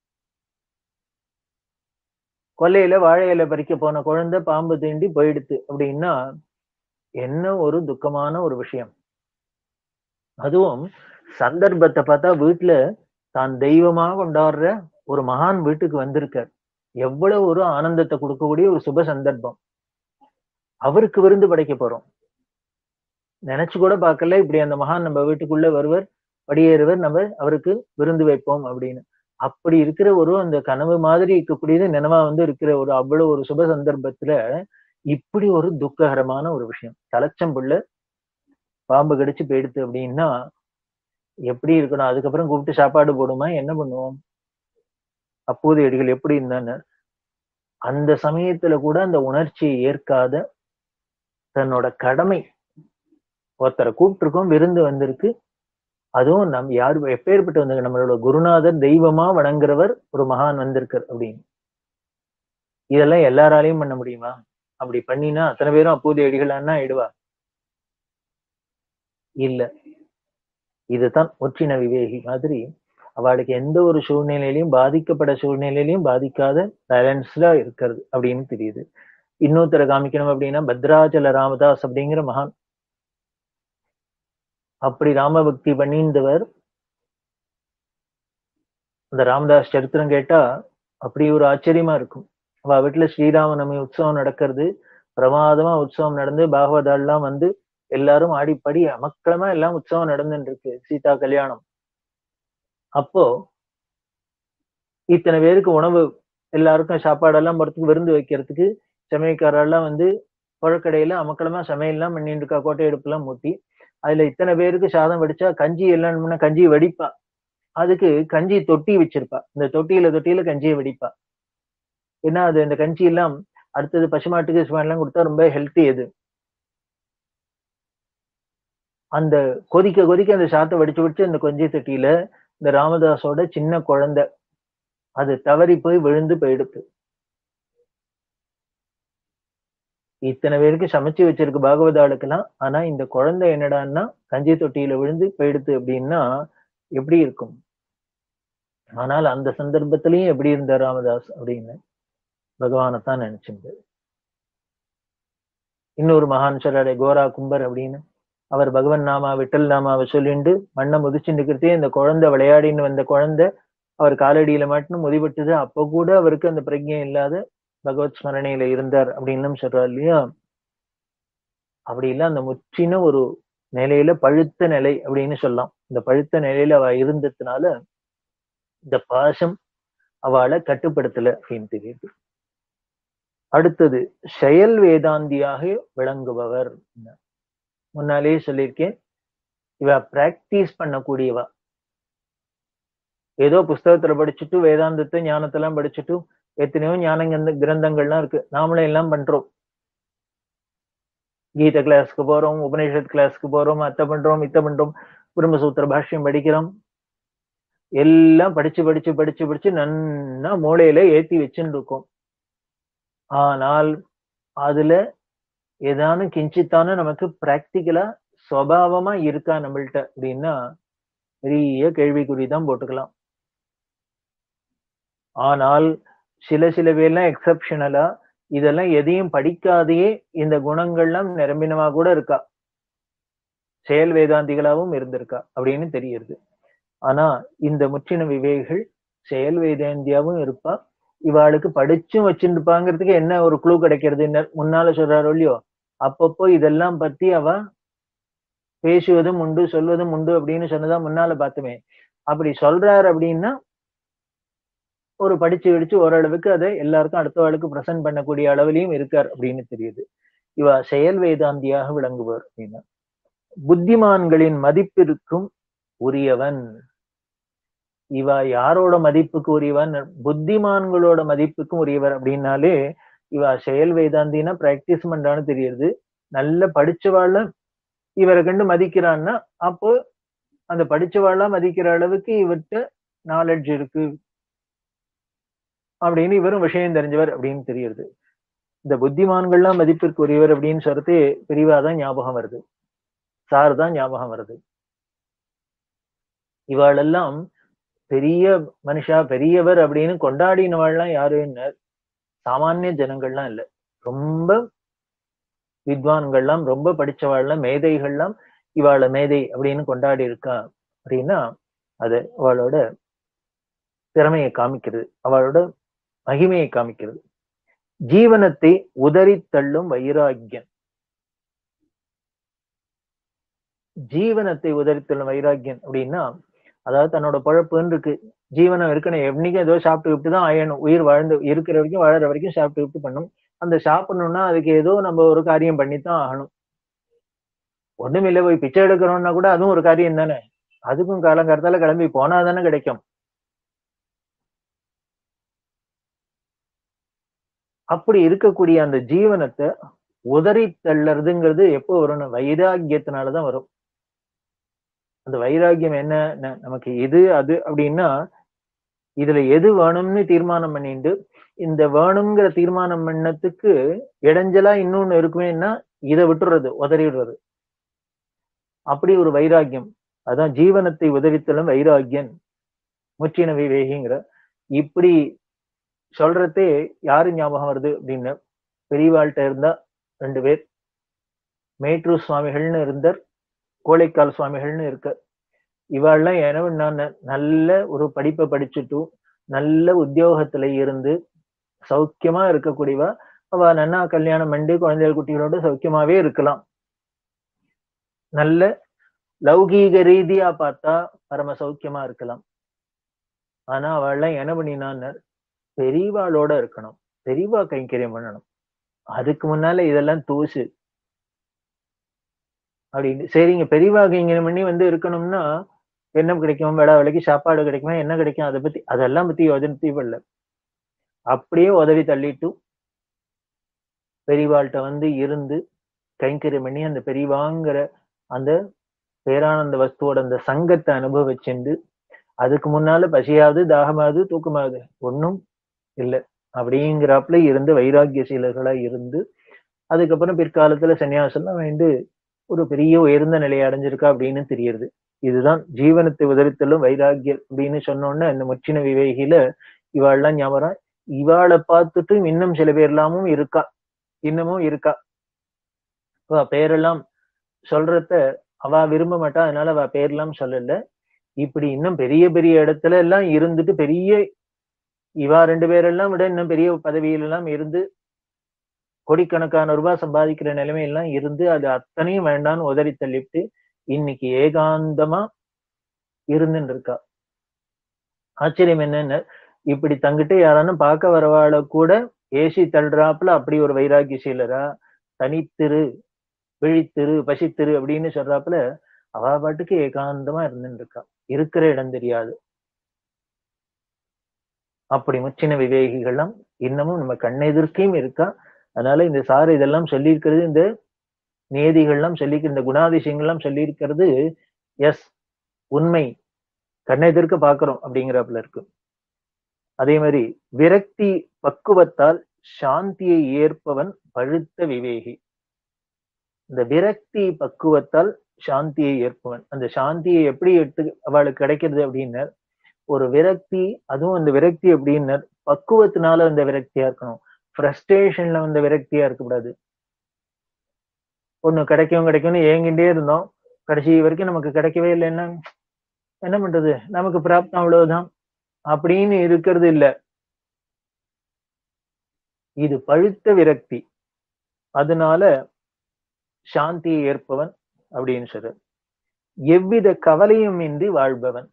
கொல்லையில வாழை இலை பறிக்க போன குழந்தை பாம்பு தீண்டி போயிடுத்து அப்படின்னா என்ன ஒரு துக்கமான ஒரு விஷயம் அதுவும் சந்தர்ப்பத்தை பார்த்தா வீட்டுல தான் தெய்வமா கொண்டாடுற ஒரு மகான் வீட்டுக்கு வந்திருக்கார் எவ்வளவு ஒரு ஆனந்தத்தை கொடுக்கக்கூடிய ஒரு சுப சந்தர்ப்பம் அவருக்கு விருந்து படைக்க போறோம் நினைச்சு கூட பார்க்கல இப்படி அந்த மகான் நம்ம வீட்டுக்குள்ள வருவர் படியேறுவர் நம்ம அவருக்கு விருந்து வைப்போம் அப்படின்னு அப்படி இருக்கிற ஒரு அந்த கனவு மாதிரி இருக்கக்கூடியது நினைவா வந்து இருக்கிற ஒரு அவ்வளவு ஒரு சுப சந்தர்ப்பத்துல இப்படி ஒரு துக்ககரமான ஒரு விஷயம் தலைச்சம்புள்ள பாம்பு கடிச்சு போயிடுத்து அப்படின்னா எப்படி இருக்கணும் அதுக்கப்புறம் கூப்பிட்டு சாப்பாடு போடுமா என்ன பண்ணுவோம் அப்போது எடிகள் எப்படி இருந்தான்னு அந்த சமயத்துல கூட அந்த உணர்ச்சியை ஏற்காத தன்னோட கடமை ஒருத்தரை கூப்பிட்டுருக்கோம் விருந்து வந்திருக்கு அதுவும் நம் யாரு எப்பேற்பட்டு வந்தாங்க நம்மளோட குருநாதர் தெய்வமா வணங்குறவர் ஒரு மகான் வந்திருக்கார் அப்படின்னு இதெல்லாம் எல்லாராலையும் பண்ண முடியுமா அப்படி பண்ணினா அத்தனை பேரும் அப்போது எடிகளான்னா ஆயிடுவா இல்ல இதுதான் ஒற்றின விவேகி மாதிரி அவளுக்கு எந்த ஒரு சூழ்நிலையிலையும் பாதிக்கப்பட சூழ்நிலையிலையும் பாதிக்காத பேலன்ஸ்டா இருக்கிறது அப்படின்னு தெரியுது இன்னொருத்தரை காமிக்கணும் அப்படின்னா பத்ராச்சல ராமதாஸ் அப்படிங்கிற மகான் அப்படி ராமபக்தி பண்ணியிருந்தவர் அந்த ராமதாஸ் சரித்திரம் கேட்டா அப்படி ஒரு ஆச்சரியமா இருக்கும் அவ வீட்டுல ஸ்ரீராமநவமி உற்சவம் நடக்கிறது பிரமாதமா உற்சவம் நடந்து பாகவதாலாம் வந்து எல்லாரும் ஆடிப்படி அமக்களமா எல்லாம் உற்சவம் நடந்துட்டு இருக்கு சீதா கல்யாணம் அப்போ இத்தனை பேருக்கு உணவு எல்லாருக்கும் சாப்பாடெல்லாம் போறதுக்கு விருந்து வைக்கிறதுக்கு சமயக்காரெல்லாம் வந்து புழக்கடையில அமக்களமா சமையல்லாம் பண்ணிட்டு இருக்கா கோட்டை அடுப்புலாம் மூட்டி அதுல இத்தனை பேருக்கு சாதம் வடிச்சா கஞ்சி எல்லாம் கஞ்சி வடிப்பா அதுக்கு கஞ்சி தொட்டி வச்சிருப்பா இந்த தொட்டியில தொட்டியில கஞ்சியை வடிப்பா ஏன்னா அது இந்த கஞ்சி எல்லாம் அடுத்தது பசுமாட்டுக்கு எல்லாம் கொடுத்தா ரொம்ப ஹெல்த்தி அது அந்த கொதிக்க கொதிக்க அந்த சாத்தை வடிச்சு வடிச்சு அந்த கொஞ்சி தொட்டியில இந்த ராமதாஸோட சின்ன குழந்தை அது தவறி போய் விழுந்து போயிடுத்து இத்தனை பேருக்கு சமைச்சு வச்சிருக்கு பாகவதாளுக்கெல்லாம் ஆனா இந்த குழந்தை என்னடான்னா கஞ்சி தொட்டியில விழுந்து போயிடுத்து அப்படின்னா எப்படி இருக்கும் ஆனால் அந்த சந்தர்ப்பத்திலையும் எப்படி இருந்தார் ராமதாஸ் அப்படின்னு பகவானைத்தான் நினைச்சிருந்தார் இன்னொரு மகான் சொல்றாரு கோரா கும்பர் அப்படின்னு அவர் பகவன் நாமா விட்டல் நாமாவை சொல்லிண்டு மண்ணை முதிச்சுட்டு இருக்கிறதே இந்த குழந்தை விளையாடின்னு வந்த குழந்தை அவர் காலடியில மட்டும் முதிபட்டது அப்ப கூட அவருக்கு அந்த பிரஜை இல்லாத பகவத் ஸ்மரணையில இருந்தார் அப்படின்னு சொல்றாரு இல்லையா அப்படி இல்ல அந்த முற்றின ஒரு நிலையில பழுத்த நிலை அப்படின்னு சொல்லலாம் இந்த பழுத்த நிலையில அவ இருந்ததுனால இந்த பாசம் அவளை கட்டுப்படுத்தல அப்படின்னு தெரியுது அடுத்தது செயல் வேதாந்தியாக விளங்குபவர் முன்னாலேயே சொல்லியிருக்கேன் இவ பிராக்டிஸ் பண்ணக்கூடியவா ஏதோ புஸ்தகத்துல படிச்சுட்டு வேதாந்தத்தை ஞானத்தெல்லாம் படிச்சுட்டு எத்தனையோ ஞான கிரந்தங்கள்லாம் இருக்கு நாமளும் எல்லாம் பண்றோம் கீத கிளாஸ்க்கு போறோம் உபநிஷத் கிளாஸ்க்கு போறோம் அத்தை பண்றோம் இத்த பண்றோம் பிரம்மசூத்திர பாஷ்யம் படிக்கிறோம் எல்லாம் படிச்சு படிச்சு படிச்சு படிச்சு நன்னா மூளையில ஏத்தி வச்சுட்டு இருக்கோம் ஆனால் அதுல ஏதானும் கிஞ்சித்தான நமக்கு பிராக்டிக்கலா சுவாவமா இருக்கா நம்மள்ட்ட அப்படின்னா பெரிய கேள்விக்குறிதான் போட்டுக்கலாம் ஆனால் சில சில பேர்லாம் எக்ஸப்ஷனலா இதெல்லாம் எதையும் படிக்காதையே இந்த குணங்கள்லாம் நிரம்பினமா கூட இருக்கா செயல் வேதாந்திகளாவும் இருந்திருக்கா அப்படின்னு தெரியுது ஆனா இந்த முற்றின விவேகிகள் செயல் வேதாந்தியாவும் இருப்பா இவாளுக்கு படிச்சும் வச்சிருப்பாங்கிறதுக்கு என்ன ஒரு குழு கிடைக்கிறது முன்னால சொல்றாரோ இல்லையோ அப்பப்போ இதெல்லாம் பத்தி அவ பேசுவதும் உண்டு சொல்வதும் உண்டு அப்படின்னு சொன்னதா முன்னால பார்த்துமே அப்படி சொல்றாரு அப்படின்னா ஒரு படிச்சு படிச்சு ஓரளவுக்கு அதை எல்லாருக்கும் அடுத்தவாளுக்கு பிரசன்ட் பண்ணக்கூடிய அளவிலையும் இருக்கார் அப்படின்னு தெரியுது இவ செயல் வேதாந்தியாக விளங்குவார் அப்படின்னா புத்திமான்களின் மதிப்பிற்கும் உரியவன் இவ யாரோட மதிப்புக்கு உரியவன் புத்திமான்களோட மதிப்புக்கும் உரியவர் அப்படின்னாலே இவ செயல் வேதாந்தினா பிராக்டிஸ் பண்றான்னு தெரியுது நல்ல படிச்சவாழ்ல இவரை கண்டு மதிக்கிறான்னா அப்போ அந்த படிச்சவாழ்லாம் மதிக்கிற அளவுக்கு இவர்கிட்ட நாலெட்ஜ் இருக்கு அப்படின்னு இவரும் விஷயம் தெரிஞ்சவர் அப்படின்னு தெரியுது இந்த புத்திமான்கள்லாம் மதிப்பிற்கு உரியவர் அப்படின்னு சொல்றது பிரிவாதான் ஞாபகம் வருது சார் தான் ஞாபகம் வருது இவாளெல்லாம் பெரிய மனுஷா பெரியவர் அப்படின்னு கொண்டாடினவாள்லாம் யாருன்னு சாமானிய ஜனங்கள்லாம் இல்ல ரொம்ப வித்வான்கள்லாம் ரொம்ப படிச்சவாள்லாம் மேதைகள்லாம் இவாள மேதை அப்படின்னு கொண்டாடி இருக்கா அப்படின்னா அது அவளோட திறமையை காமிக்கிறது அவளோட மகிமையை காமிக்கிறது ஜீவனத்தை உதறி தள்ளும் வைராக்கியன் ஜீவனத்தை உதறி தள்ளும் வைராக்கியன் அப்படின்னா அதாவது தன்னோட பழப்புன்னு இருக்கு ஜீவனம் இருக்கணும் என்னைக்கும் ஏதோ சாப்பிட்டு விட்டு தான் ஆயணும் உயிர் வாழ்ந்து இருக்கிற வரைக்கும் வாழற வரைக்கும் சாப்பிட்டு விட்டு பண்ணும் அந்த சாப்பிடணும்னா அதுக்கு ஏதோ நம்ம ஒரு காரியம் பண்ணித்தான் ஆகணும் ஒண்ணுமில்ல போய் பிச்சை எடுக்கிறோம்னா கூட அதுவும் ஒரு காரியம் தானே அதுக்கும் காலங்காலத்தால கிளம்பி போனா தானே கிடைக்கும் அப்படி இருக்கக்கூடிய அந்த ஜீவனத்தை உதறி தள்ளறதுங்கிறது எப்போ வரும்னு வைராக்கியத்தினாலதான் வரும் அந்த வைராக்கியம் என்ன நமக்கு எது அது அப்படின்னா இதுல எது வேணும்னு தீர்மானம் பண்ணிட்டு இந்த வேணுங்கிற தீர்மானம் பண்ணத்துக்கு இடைஞ்சலா இன்னொன்னு இருக்குமேன்னா இதை விட்டுறது உதறிடுறது அப்படி ஒரு வைராக்கியம் அதான் ஜீவனத்தை உதறித்தலும் வைராக்கியன் முற்றின விவேகிங்கிற இப்படி சொல்றதே யாரு ஞாபகம் வருது அப்படின்னு பெரியவாழ்கிட்ட இருந்தா ரெண்டு பேர் மேட்ரு சுவாமிகள்னு இருந்தார் கோழைக்கால் சுவாமிகள்னு இருக்கு இவாள்லாம் என்ன நல்ல ஒரு படிப்பை படிச்சுட்டு நல்ல உத்தியோகத்துல இருந்து சௌக்கியமா இருக்கக்கூடியவா அவ நன்னா கல்யாணம் பண்ணி குழந்தைகள் குட்டிகளோட சௌக்கியமாவே இருக்கலாம் நல்ல லௌகீக ரீதியா பார்த்தா பரம சௌக்கியமா இருக்கலாம் ஆனா அவள்லாம் என்ன பண்ணினான்னு பெரியவாளோட இருக்கணும் பெரியவா கைங்கரியம் பண்ணணும் அதுக்கு முன்னால இதெல்லாம் தூசு அப்படின்னு சரிங்க பெரியவா கைங்கரியம் பண்ணி வந்து இருக்கணும்னா என்ன கிடைக்கும் வேடா வேலைக்கு சாப்பாடு கிடைக்குமா என்ன கிடைக்கும் அதை பத்தி அதெல்லாம் பத்தி யோஜனை தீவில்ல அப்படியே உதவி தள்ளிட்டு பெரியவாள்கிட்ட வந்து இருந்து கைங்கரியம் பண்ணி அந்த பெரியவாங்கிற அந்த பேரானந்த வஸ்துவோட அந்த சங்கத்தை அனுபவிச்சுண்டு அதுக்கு முன்னால பசியாவது தாகமாவது தூக்கமாவது ஒன்றும் இல்லை அப்படிங்கிறாப்புல இருந்து வைராக்கிய சீலர்களா இருந்து அதுக்கப்புறம் பிற்காலத்துல சன்னியாசம்லாம் வந்து ஒரு பெரிய உயர்ந்த நிலையை அடைஞ்சிருக்கா அப்படின்னு தெரியுது இதுதான் ஜீவனத்தை உதறித்தலும் வைராக்கியம் அப்படின்னு சொன்னோன்னே இந்த முச்சின விவேகில இவாள்லாம் ஞாபகம் இவாளை பார்த்துட்டு இன்னும் சில பேர் எல்லாமும் இருக்கா இன்னமும் இருக்கா அவ பேரெல்லாம் சொல்றத அவ விரும்ப மாட்டா அதனால அவ பேர்லாம் சொல்லல இப்படி இன்னும் பெரிய பெரிய இடத்துல எல்லாம் இருந்துட்டு பெரிய இவா ரெண்டு பேரெல்லாம் விட இன்னும் பெரிய பதவியில எல்லாம் இருந்து கோடிக்கணக்கான ரூபாய் சம்பாதிக்கிற நிலைமையெல்லாம் இருந்து அது அத்தனையும் வேண்டான்னு உதறி தள்ளிட்டு இன்னைக்கு ஏகாந்தமா இருந்துட்டு இருக்கா ஆச்சரியம் என்னன்னு இப்படி தங்கிட்டு யாரானும் பார்க்க வரவாள கூட ஏசி தள்ளுறாப்புல அப்படி ஒரு வைராக்கியசீலரா தனித்திரு விழித்திரு பசித்திரு அப்படின்னு சொல்றாப்புல அவ பாட்டுக்கு ஏகாந்தமா இருந்துட்டு இருக்கா இருக்கிற இடம் தெரியாது அப்படி முச்சின விவேகிகள்லாம் இன்னமும் நம்ம கண்ணெதிர்க்கையும் இருக்கா அதனால இந்த சார் இதெல்லாம் சொல்லியிருக்கிறது இந்த நியதிகள்லாம் சொல்லி இந்த குணாதிசயங்கள்லாம் சொல்லியிருக்கிறது எஸ் உண்மை கண்ணெதிர்க்க பாக்குறோம் அப்படிங்கிறப்பல இருக்கு அதே மாதிரி விரக்தி பக்குவத்தால் சாந்தியை ஏற்பவன் பழுத்த விவேகி இந்த விரக்தி பக்குவத்தால் சாந்தியை ஏற்பவன் அந்த சாந்தியை எப்படி எடுத்து அவளுக்கு கிடைக்கிறது அப்படின்னு ஒரு விரக்தி அதுவும் அந்த விரக்தி அப்படின்னு பக்குவத்தினால அந்த விரக்தியா இருக்கணும் ஃப்ரஸ்ட்ரேஷன்ல வந்த விரக்தியா இருக்கக்கூடாது ஒண்ணு கிடைக்கும் கிடைக்கும்னு ஏங்கிட்டே இருந்தோம் கடைசி வரைக்கும் நமக்கு கிடைக்கவே இல்லைன்னா என்ன பண்றது நமக்கு பிராப்தம் அவ்வளவுதான் அப்படின்னு இருக்கிறது இல்ல இது பழுத்த விரக்தி அதனால சாந்தியை ஏற்பவன் அப்படின்னு சொல்ற எவ்வித கவலையும் இன்றி வாழ்பவன்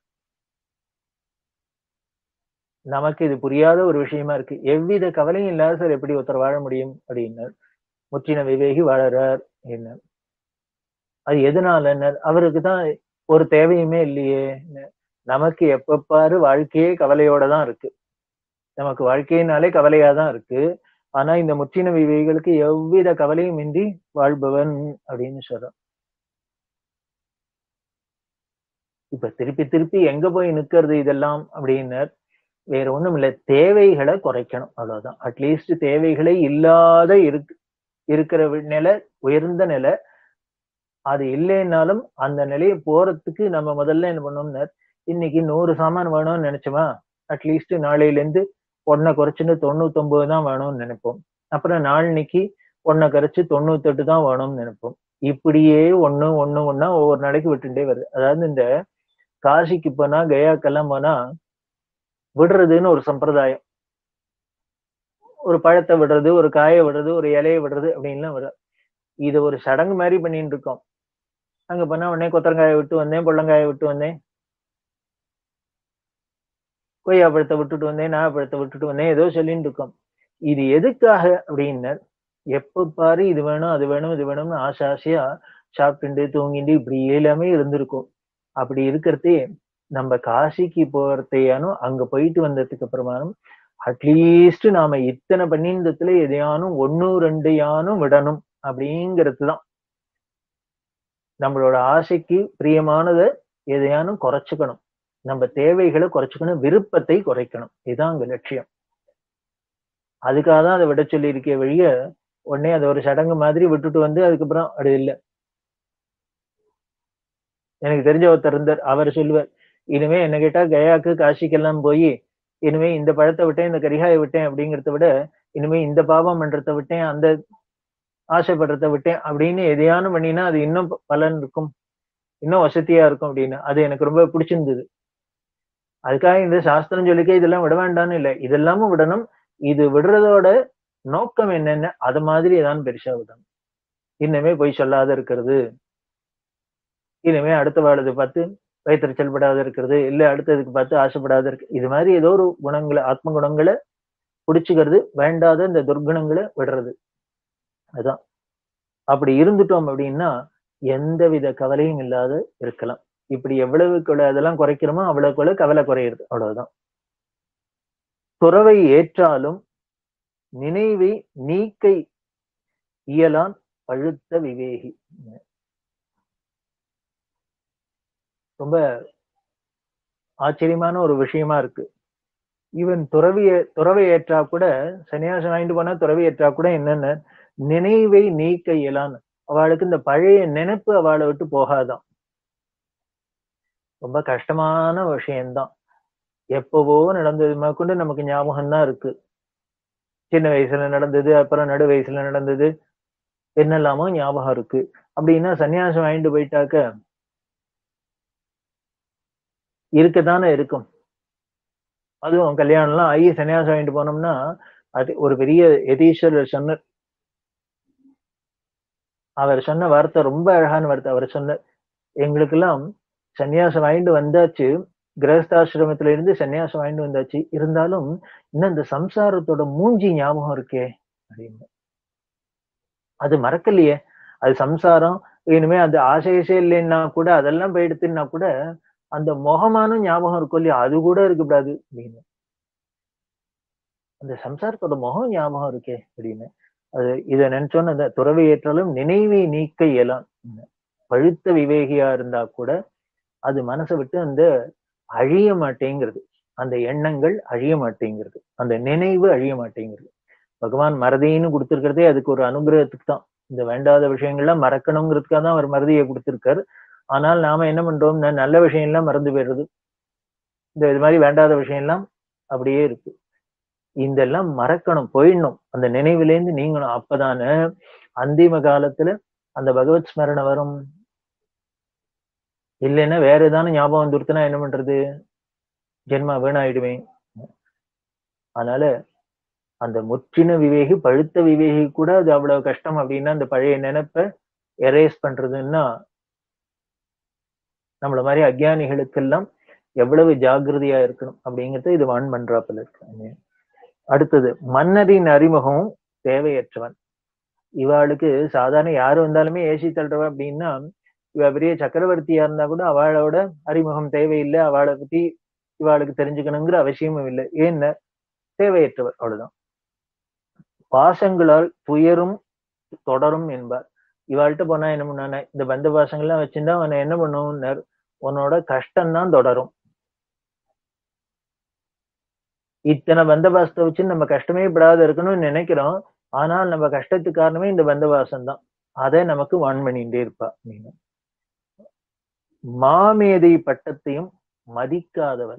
நமக்கு இது புரியாத ஒரு விஷயமா இருக்கு எவ்வித கவலையும் இல்லாத சார் எப்படி ஒருத்தர் வாழ முடியும் அப்படின்னு முற்றின விவேகி வாழறார் என்ன அது எதனால அவருக்கு தான் ஒரு தேவையுமே இல்லையே நமக்கு எப்ப பாரு வாழ்க்கையே கவலையோட தான் இருக்கு நமக்கு வாழ்க்கையினாலே கவலையா தான் இருக்கு ஆனா இந்த முற்றின விவேகிகளுக்கு எவ்வித கவலையும் இன்றி வாழ்பவன் அப்படின்னு சொல்றோம் இப்ப திருப்பி திருப்பி எங்க போய் நிக்கிறது இதெல்லாம் அப்படின்னு வேற ஒண்ணும் இல்ல தேவைகளை குறைக்கணும் அவ்வளவுதான் அட்லீஸ்ட் தேவைகளே இல்லாத இருக்கு இருக்கிற நிலை உயர்ந்த நிலை அது இல்லைன்னாலும் அந்த நிலையை போறதுக்கு நம்ம முதல்ல என்ன பண்ணோம்னா இன்னைக்கு நூறு சாமான் வேணும்னு நினைச்சோமா அட்லீஸ்ட் நாளையில இருந்து ஒன்னை குறைச்சுன்னு தொண்ணூத்தி ஒன்பது தான் வேணும்னு நினைப்போம் அப்புறம் நாளைக்கு ஒன்னை குறைச்சு தொண்ணூத்தி எட்டு தான் வேணும்னு நினைப்போம் இப்படியே ஒண்ணு ஒண்ணு ஒன்னா ஒவ்வொரு நாளைக்கு விட்டுட்டே வருது அதாவது இந்த காசிக்கு போனா கயாக்கெல்லாம் போனா விடுறதுன்னு ஒரு சம்பிரதாயம் ஒரு பழத்தை விடுறது ஒரு காயை விடுறது ஒரு இலையை விடுறது அப்படின்லாம் விட இது ஒரு சடங்கு மாதிரி பண்ணிட்டு இருக்கோம் அங்க போனா உடனே கொத்தரங்காயை விட்டு வந்தேன் பொள்ளங்காயை விட்டு வந்தேன் கொய்யா பழத்தை விட்டுட்டு வந்தேன் நாகப்பழத்தை விட்டுட்டு வந்தேன் ஏதோ சொல்லிட்டு இருக்கோம் இது எதுக்காக அப்படின்னு எப்ப பாரு இது வேணும் அது வேணும் இது வேணும்னு ஆசை ஆசையா சாப்பிட்டு தூங்கிட்டு இப்படி எல்லாமே இருந்திருக்கும் அப்படி இருக்கிறதே நம்ம காசிக்கு போறதையானோ அங்க போயிட்டு வந்ததுக்கு அப்புறமானும் அட்லீஸ்ட் நாம இத்தனை பண்ணிந்தத்துல எதையானும் ஒன்னு ரெண்டு யானும் விடணும் அப்படிங்கிறது தான் நம்மளோட ஆசைக்கு பிரியமானதை எதையானும் குறைச்சுக்கணும் நம்ம தேவைகளை குறைச்சுக்கணும் விருப்பத்தை குறைக்கணும் இதுதான் அங்க லட்சியம் அதுக்காக தான் அதை விட சொல்லி இருக்க வழிய உடனே அதை ஒரு சடங்கு மாதிரி விட்டுட்டு வந்து அதுக்கப்புறம் அது இல்லை எனக்கு தெரிஞ்ச ஒருத்தர் இருந்தார் அவர் சொல்லுவார் இனிமே என்ன கேட்டா கயாக்கு காசிக்கெல்லாம் போய் இனிமே இந்த பழத்தை விட்டேன் இந்த கரிகாயை விட்டேன் அப்படிங்கிறத விட இனிமே இந்த பாவம் பண்றத விட்டேன் அந்த ஆசைப்படுறத விட்டேன் அப்படின்னு எதையானு பண்ணினா அது இன்னும் பலன் இருக்கும் இன்னும் வசதியா இருக்கும் அப்படின்னு அது எனக்கு ரொம்ப பிடிச்சிருந்தது அதுக்காக இந்த சாஸ்திரம் சொல்லிக்க இதெல்லாம் விட வேண்டாம்னு இல்லை இதெல்லாமும் விடணும் இது விடுறதோட நோக்கம் என்னென்ன அது மாதிரி ஏதாவது பெருசா விடணும் இன்னுமே போய் சொல்லாத இருக்கிறது இனிமே அடுத்த வாழது பார்த்து வயிற்றுச்சல் படாத இருக்கிறது இல்ல அடுத்ததுக்கு பார்த்து ஆசைப்படாத இருக்கு இது மாதிரி ஏதோ ஒரு குணங்களை ஆத்ம குணங்களை பிடிச்சுக்கிறது வேண்டாத இந்த துர்குணங்களை விடுறது அதான் அப்படி இருந்துட்டோம் அப்படின்னா எந்தவித கவலையும் இல்லாத இருக்கலாம் இப்படி எவ்வளவுக்குள்ள அதெல்லாம் குறைக்கிறோமோ அவ்வளவுக்குள்ள கவலை குறையிறது அவ்வளவுதான் துறவை ஏற்றாலும் நினைவை நீக்க இயலான் பழுத்த விவேகி ரொம்ப ஆச்சரியமான ஒரு விஷயமா இருக்கு ஈவன் துறவிய துறவை ஏற்றா கூட சன்னியாசம் வாங்கிட்டு போனா துறவி ஏற்றா கூட என்னென்ன நினைவை நீக்க இயலான்னு அவளுக்கு இந்த பழைய நினைப்பு அவளை விட்டு போகாதான் ரொம்ப கஷ்டமான விஷயம்தான் எப்பவோ நடந்தது கொண்டு நமக்கு ஞாபகம் தான் இருக்கு சின்ன வயசுல நடந்தது அப்புறம் நடு வயசுல நடந்தது என்னெல்லாமோ ஞாபகம் இருக்கு அப்படின்னா சன்னியாசம் வாங்கிட்டு போயிட்டாக்க இருக்கத்தானே இருக்கும் அதுவும் கல்யாணம்லாம் ஆகி சன்னியாசம் வாங்கிட்டு போனோம்னா அது ஒரு பெரிய எதீஸ்வரர் சொன்ன அவர் சொன்ன வார்த்தை ரொம்ப அழகான வார்த்தை அவர் சொன்ன எங்களுக்கெல்லாம் சன்னியாசம் வாங்கிட்டு வந்தாச்சு கிரகஸ்தாசிரமத்துல இருந்து சன்னியாசம் வாங்கிட்டு வந்தாச்சு இருந்தாலும் இன்னும் இந்த சம்சாரத்தோட மூஞ்சி ஞாபகம் இருக்கே அப்படின்னு அது மறக்கலையே அது சம்சாரம் இனிமே அது ஆசையசே இல்லைன்னா கூட அதெல்லாம் போயிடுத்துன்னா கூட அந்த முகமான ஞாபகம் இருக்கும் இல்லையா அது கூட இருக்கக்கூடாது அப்படின்னு அந்த சம்சாரத்தோட முகம் ஞாபகம் இருக்கே அப்படின்னு அது இதை நினைச்சோன்னு அந்த துறவை ஏற்றாலும் நினைவை நீக்க இயலாம் பழுத்த விவேகியா இருந்தா கூட அது மனசை விட்டு அந்த அழிய மாட்டேங்கிறது அந்த எண்ணங்கள் அழிய மாட்டேங்கிறது அந்த நினைவு அழிய மாட்டேங்கிறது பகவான் மறதின்னு கொடுத்திருக்கிறதே அதுக்கு ஒரு அனுகிரகத்துக்கு தான் இந்த வேண்டாத விஷயங்கள்லாம் மறக்கணுங்கிறதுக்காக தான் அவர் மறதியை கொடுத்திருக்காரு ஆனால் நாம என்ன பண்றோம் நல்ல விஷயம் எல்லாம் மறந்து போயிடுறது இந்த இது மாதிரி வேண்டாத விஷயம் எல்லாம் அப்படியே இருக்கு இதெல்லாம் மறக்கணும் போயிடணும் அந்த நினைவுலேருந்து நீங்கணும் அப்பதானே அந்திம காலத்துல அந்த பகவத் ஸ்மரணை வரும் இல்லைன்னா வேற ஏதான ஞாபகம் வந்துருத்துனா என்ன பண்றது ஜென்மா வீணாயிடுவேன் அதனால அந்த முற்றின விவேகி பழுத்த விவேகி கூட அது அவ்வளவு கஷ்டம் அப்படின்னா அந்த பழைய நினைப்ப எரேஸ் பண்றதுன்னா நம்மள மாதிரி அஜானிகளுக்கெல்லாம் எவ்வளவு ஜாகிரதையா இருக்கணும் அப்படிங்கறத இது வான் பண்றாப்புல இருக்கு அடுத்தது மன்னரின் அறிமுகம் தேவையற்றவன் இவாளுக்கு சாதாரண யாரு வந்தாலுமே ஏசி தள்ளுறவ அப்படின்னா இவ பெரிய சக்கரவர்த்தியா இருந்தா கூட அவளோட அறிமுகம் தேவையில்லை அவளை பத்தி இவாளுக்கு தெரிஞ்சுக்கணுங்கிற அவசியமும் இல்லை ஏன்னா தேவையற்றவர் அவ்வளவுதான் பாசங்களால் துயரும் தொடரும் என்பார் இவாள்கிட்ட போனா என்ன பண்ணானே இந்த பந்த பாசங்கள்லாம் வச்சிருந்தா அவனை என்ன பண்ணுவோம் உன்னோட கஷ்டம்தான் தொடரும் இத்தனை பந்தபாசத்தை வச்சு நம்ம கஷ்டமே படாத இருக்கணும்னு நினைக்கிறோம் ஆனால் நம்ம கஷ்டத்துக்கு காரணமே இந்த பந்தவாசம் தான் அதை நமக்கு வான் பண்ணிட்டே இருப்பா அப்படின்னு மாமேதை பட்டத்தையும் மதிக்காதவன்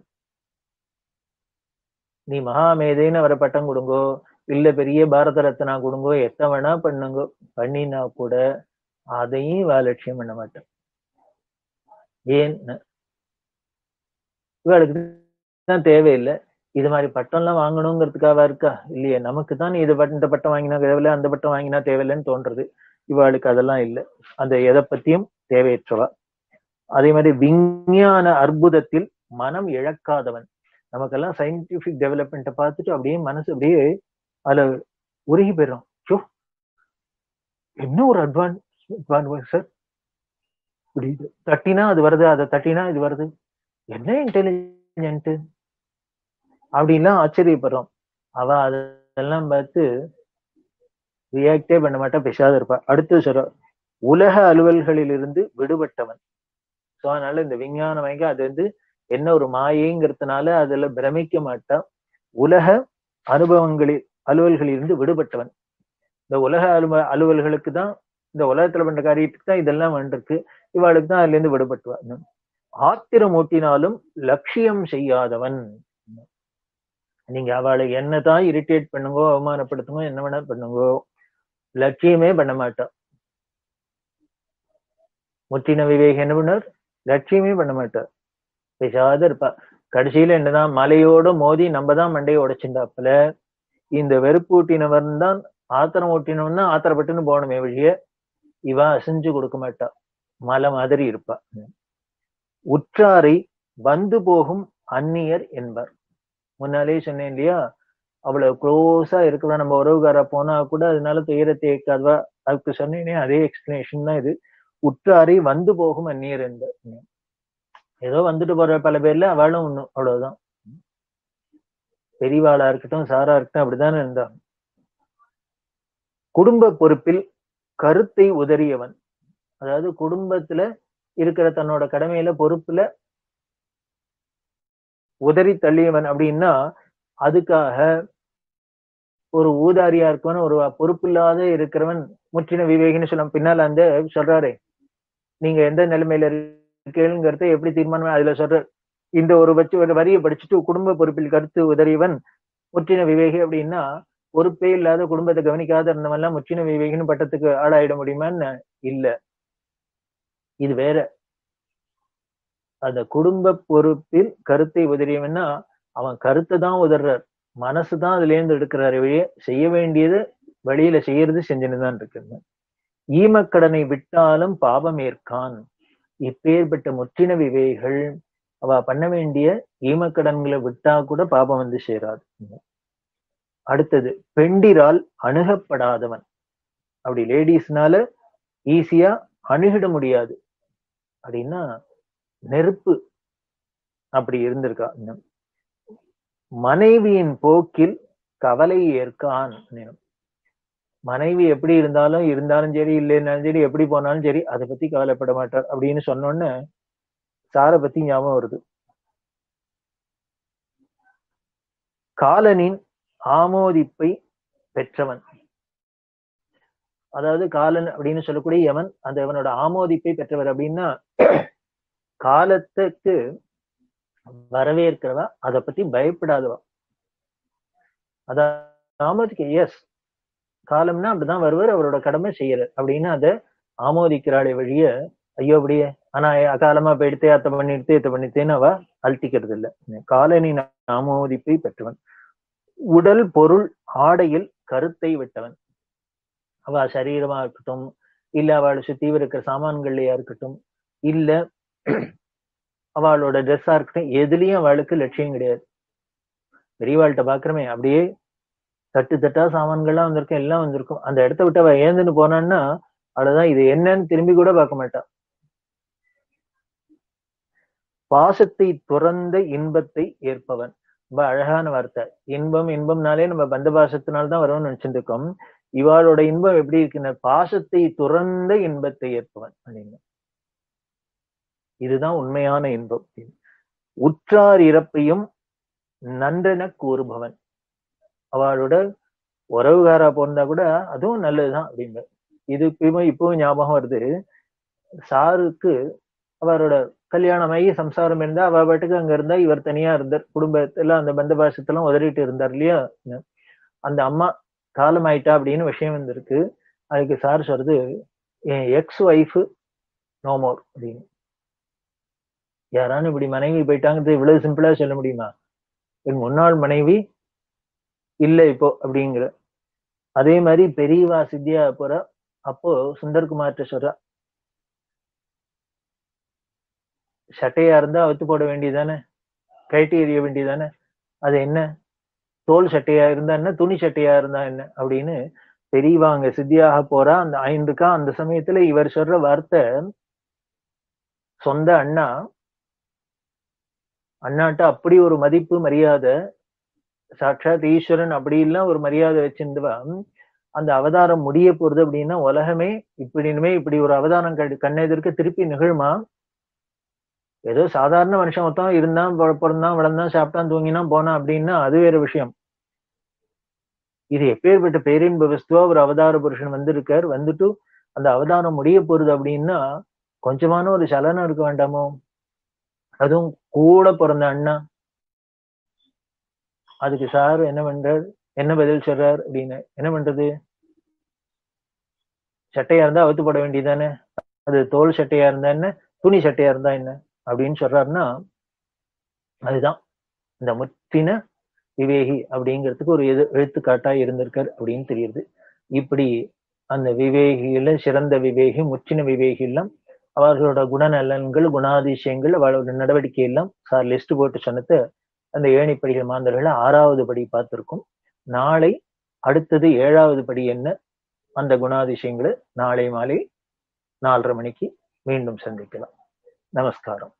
நீ மகாமேதைன்னு அவரை பட்டம் கொடுங்கோ இல்ல பெரிய பாரத ரத்னா கொடுங்கோ எத்த வேணா பண்ணுங்கோ பண்ணினா கூட அதையும் லட்சியம் பண்ண மாட்டேன் ஏன் இவளுக்கு தான் தேவையில்லை இது மாதிரி பட்டம் எல்லாம் வாங்கணுங்கிறதுக்காக இருக்கா இல்லையே நமக்கு தான் இது இந்த பட்டம் வாங்கினா தேவையில்லை அந்த பட்டம் வாங்கினா தேவையில்லைன்னு தோன்றது இவாளுக்கு அதெல்லாம் இல்லை அந்த எதை பத்தியும் தேவையற்றவா அதே மாதிரி விஞ்ஞான அற்புதத்தில் மனம் இழக்காதவன் நமக்கெல்லாம் சயின்டிபிக் டெவலப்மெண்ட்டை பார்த்துட்டு அப்படியே மனசு அப்படியே அதுல உருகி போயிடும் ஷோ என்ன ஒரு அட்வான்ஸ் அட்வான்ஸ் சார் புரியுது தட்டினா அது வருது அதை தட்டினா இது வருது என்ன இன்டெலிஜென்ட் அப்படின்லாம் ஆச்சரியப்படுறோம் அவ அதெல்லாம் பார்த்து ரியாக்டே பண்ண மாட்டா பேசாத இருப்பா அடுத்து சொல்ற உலக அலுவல்களில் இருந்து விடுபட்டவன் ஸோ அதனால இந்த விஞ்ஞானம் வாங்கி அது வந்து என்ன ஒரு மாயைங்கிறதுனால அதுல பிரமிக்க மாட்டான் உலக அனுபவங்களில் அலுவல்களில் இருந்து விடுபட்டவன் இந்த உலக அலுவ அலுவல்களுக்கு தான் இந்த உலகத்துல பண்ற காரியத்துக்கு தான் இதெல்லாம் வேண்டிருக்கு இவாளுக்கு தான் அதுல இருந்து விடுபட்டுவான் ஆத்திரம் ஊட்டினாலும் லட்சியம் செய்யாதவன் நீங்க அவளை என்னதான் இரிட்டேட் பண்ணுங்கோ அவமானப்படுத்துங்கோ என்ன வேணா பண்ணுங்கோ லட்சியமே பண்ண மாட்டான் முற்றின விவேகம் என்ன பண்ணார் லட்சியமே பண்ண மாட்டார் பேசாத இருப்பா கடைசியில என்னதான் மலையோட மோதி நம்ம தான் மண்டையை உடைச்சிருந்தாப்புல இந்த வெறுப்பூட்டினவன் தான் ஆத்திரம் ஊட்டினவன் தான் ஆத்திரப்பட்டுன்னு போகணுமே வழிய இவ அசைஞ்சு கொடுக்க மாட்டா மலை மாதிரி இருப்பா உற்றாரை வந்து போகும் அந்நியர் என்பர் முன்னாலே சொன்னேன் இல்லையா அவ்வளவு க்ளோஸா இருக்கிற நம்ம உறவுகாரா போனா கூட அதனால துயரத்தை ஏற்காதவா அதுக்கு சொன்னேனே அதே எக்ஸ்பிளனேஷன் தான் இது உற்றாரை வந்து போகும் அந்நியர் என்பர் ஏதோ வந்துட்டு போற பல பேர்ல அவளும் ஒண்ணு அவ்வளவுதான் பெரியவாளா இருக்கட்டும் சாரா இருக்கட்டும் அப்படித்தானே இருந்தா குடும்ப பொறுப்பில் கருத்தை உதறியவன் அதாவது குடும்பத்துல இருக்கிற தன்னோட கடமையில பொறுப்புல உதறி தள்ளியவன் அப்படின்னா அதுக்காக ஒரு ஊதாரியா இருக்கவன் ஒரு பொறுப்பில்லாத இருக்கிறவன் முற்றின விவேகின்னு சொல்ல பின்னால அந்த சொல்றாரே நீங்க எந்த நிலைமையில இருக்கீங்கிறத எப்படி தீர்மானம் அதுல சொல்ற இந்த ஒரு வச்சு ஒரு வரியை படிச்சுட்டு குடும்ப பொறுப்பில் கருத்து உதறியவன் முற்றின விவேகி அப்படின்னா பொறுப்பே இல்லாத குடும்பத்தை கவனிக்காத இருந்தவன் எல்லாம் முற்றின விவேகின்னு பட்டத்துக்கு ஆளாயிட முடியுமான்னு இல்ல இது வேற அந்த குடும்ப பொறுப்பில் கருத்தை உதறியவன்னா அவன் கருத்தை தான் உதர்றார் மனசு தான் அதுல இருந்து எடுக்கிறாரு வழிய செய்ய வேண்டியது வழியில செய்யறது செஞ்சுன்னு தான் இருக்கு ஈமக்கடனை விட்டாலும் பாபம் ஏற்கான் இப்பேற்பட்ட முற்றின விவேகள் அவ பண்ண வேண்டிய ஈமக்கடன்களை விட்டா கூட பாபம் வந்து சேராது அடுத்தது பெண்டிரால் அணுகப்படாதவன் அப்படி லேடிஸ்னால ஈஸியா அணுகிட முடியாது அப்படின்னா நெருப்பு அப்படி இருந்திருக்கா இன்னும் மனைவியின் போக்கில் கவலை ஏற்கான் மனைவி எப்படி இருந்தாலும் இருந்தாலும் சரி இல்லைன்னாலும் சரி எப்படி போனாலும் சரி அதை பத்தி கவலைப்பட மாட்டார் அப்படின்னு சொன்னோன்னு சாரை பத்தி ஞாபகம் வருது காலனின் ஆமோதிப்பை பெற்றவன் அதாவது காலன் அப்படின்னு சொல்லக்கூடிய எவன் அந்த அவனோட ஆமோதிப்பை பெற்றவர் அப்படின்னா காலத்துக்கு வரவேற்கிறவா அதை பத்தி பயப்படாதவா அத ஆமோதிக்க எஸ் காலம்னா அப்படிதான் வருவார் அவரோட கடமை செய்யறார் அப்படின்னு அதை ஆமோதிக்கிறாளே வழிய ஐயோ அப்படியே ஆனா அகாலமா போயிடுத்தே அத்தை பண்ணிடுத்தே இத்தை பண்ணித்தேன்னு அவ அழட்டிக்கிறது இல்ல காலனின் ஆமோதிப்பை பெற்றவன் உடல் பொருள் ஆடையில் கருத்தை விட்டவன் அவ சரீரமா இருக்கட்டும் இல்ல அவளை சுத்தி இருக்கிற சாமான்கள்லயா இருக்கட்டும் இல்ல அவளோட ட்ரெஸ்ஸா இருக்கட்டும் எதுலயும் அவளுக்கு லட்சியம் கிடையாது பெரியவாள்கிட்ட பாக்குறமே அப்படியே தட்டு தட்டா சாமான்கள்லாம் வந்திருக்கும் எல்லாம் வந்திருக்கும் அந்த இடத்த விட்டு அவ ஏந்துன்னு போனான்னா அவ்வளவுதான் இது என்னன்னு திரும்பி கூட பார்க்க மாட்டா பாசத்தை துறந்த இன்பத்தை ஏற்பவன் ரொம்ப அழகான வார்த்தை இன்பம் இன்பம்னாலே நம்ம பந்த பாசத்தினால்தான் வரும்னு நினைச்சிட்டு இருக்கோம் இவாளோட இன்பம் எப்படி இருக்குன்னா பாசத்தை துறந்த இன்பத்தை ஏற்பவன் அப்படின்னு இதுதான் உண்மையான இன்பம் உற்றார் இறப்பையும் நன்றென கூறுபவன் அவளோட உறவுகாரா பிறந்தா கூட அதுவும் நல்லதுதான் அப்படிங்க இது இப்பவும் இப்பவும் ஞாபகம் வருது சாருக்கு அவரோட கல்யாணம் ஆகி சம்சாரம் இருந்தா அவ பாட்டுக்கு அங்க இருந்தா இவர் தனியா இருந்தார் குடும்பத்துல அந்த பந்த பாசத்தெல்லாம் உதறிட்டு இருந்தார் இல்லையா அந்த அம்மா காலம் ஆயிட்டா அப்படின்னு விஷயம் வந்திருக்கு அதுக்கு சார் சொல்றது என் எக்ஸ் ஒய்ஃப் நோமோர் அப்படின்னு யாரானு இப்படி மனைவி போயிட்டாங்கிறது இவ்வளவு சிம்பிளா சொல்ல முடியுமா என் முன்னாள் மனைவி இல்ல இப்போ அப்படிங்கிற அதே மாதிரி பெரியவா சித்தியா போற அப்போ சுந்தர்குமார்ட்ட சொல்றா சட்டையா இருந்தா அவுத்து போட வேண்டியதானே கைட்டி எறிய வேண்டியதானே அது என்ன தோல் சட்டையா இருந்தா என்ன துணி சட்டையா இருந்தா என்ன அப்படின்னு பெரியவா அங்க சித்தியாக போறா அந்த ஐந்துக்கா அந்த சமயத்துல இவர் சொல்ற வார்த்தை சொந்த அண்ணா அண்ணாட்ட அப்படி ஒரு மதிப்பு மரியாதை சாட்சாத் ஈஸ்வரன் அப்படி எல்லாம் ஒரு மரியாதை வச்சிருந்தவா அந்த அவதாரம் முடிய போறது அப்படின்னா உலகமே இப்படி இனிமே இப்படி ஒரு அவதாரம் கண்ணெதிர்க்க திருப்பி நிகழுமா ஏதோ சாதாரண மனுஷன் மொத்தம் இருந்தான் பிறந்தான் வளர்ந்தான் சாப்பிட்டான் தூங்கினான் போனான் அப்படின்னா அது வேற விஷயம் இது எப்பேற்பட்ட பேரின்ப வஸ்துவா ஒரு அவதார புருஷன் வந்திருக்கார் வந்துட்டு அந்த அவதாரம் முடிய போறது அப்படின்னா கொஞ்சமான ஒரு சலனம் இருக்க வேண்டாமோ அதுவும் கூட பிறந்த அண்ணா அதுக்கு சார் என்ன பண்றார் என்ன பதில் சொல்றார் அப்படின்னு என்ன பண்றது சட்டையா இருந்தா அவுத்து போட வேண்டியதானே அது தோல் சட்டையா இருந்தா என்ன துணி சட்டையா இருந்தா என்ன அப்படின்னு சொல்றாருன்னா அதுதான் இந்த முற்றின விவேகி அப்படிங்கிறதுக்கு ஒரு எது எழுத்துக்காட்டா இருந்திருக்கார் அப்படின்னு தெரியுது இப்படி அந்த விவேகியில சிறந்த விவேகி முற்றின விவேகி எல்லாம் அவர்களோட குணநலன்கள் குணாதிசயங்கள் அவளோட நடவடிக்கை எல்லாம் சார் லிஸ்ட் போட்டு சொன்னது அந்த ஏணிப்படிகள் மாந்தர்கள் ஆறாவது படி பார்த்திருக்கோம் நாளை அடுத்தது ஏழாவது படி என்ன அந்த குணாதிசயங்களை நாளை மாலை நாலரை மணிக்கு மீண்டும் சந்திக்கலாம் நமஸ்காரம்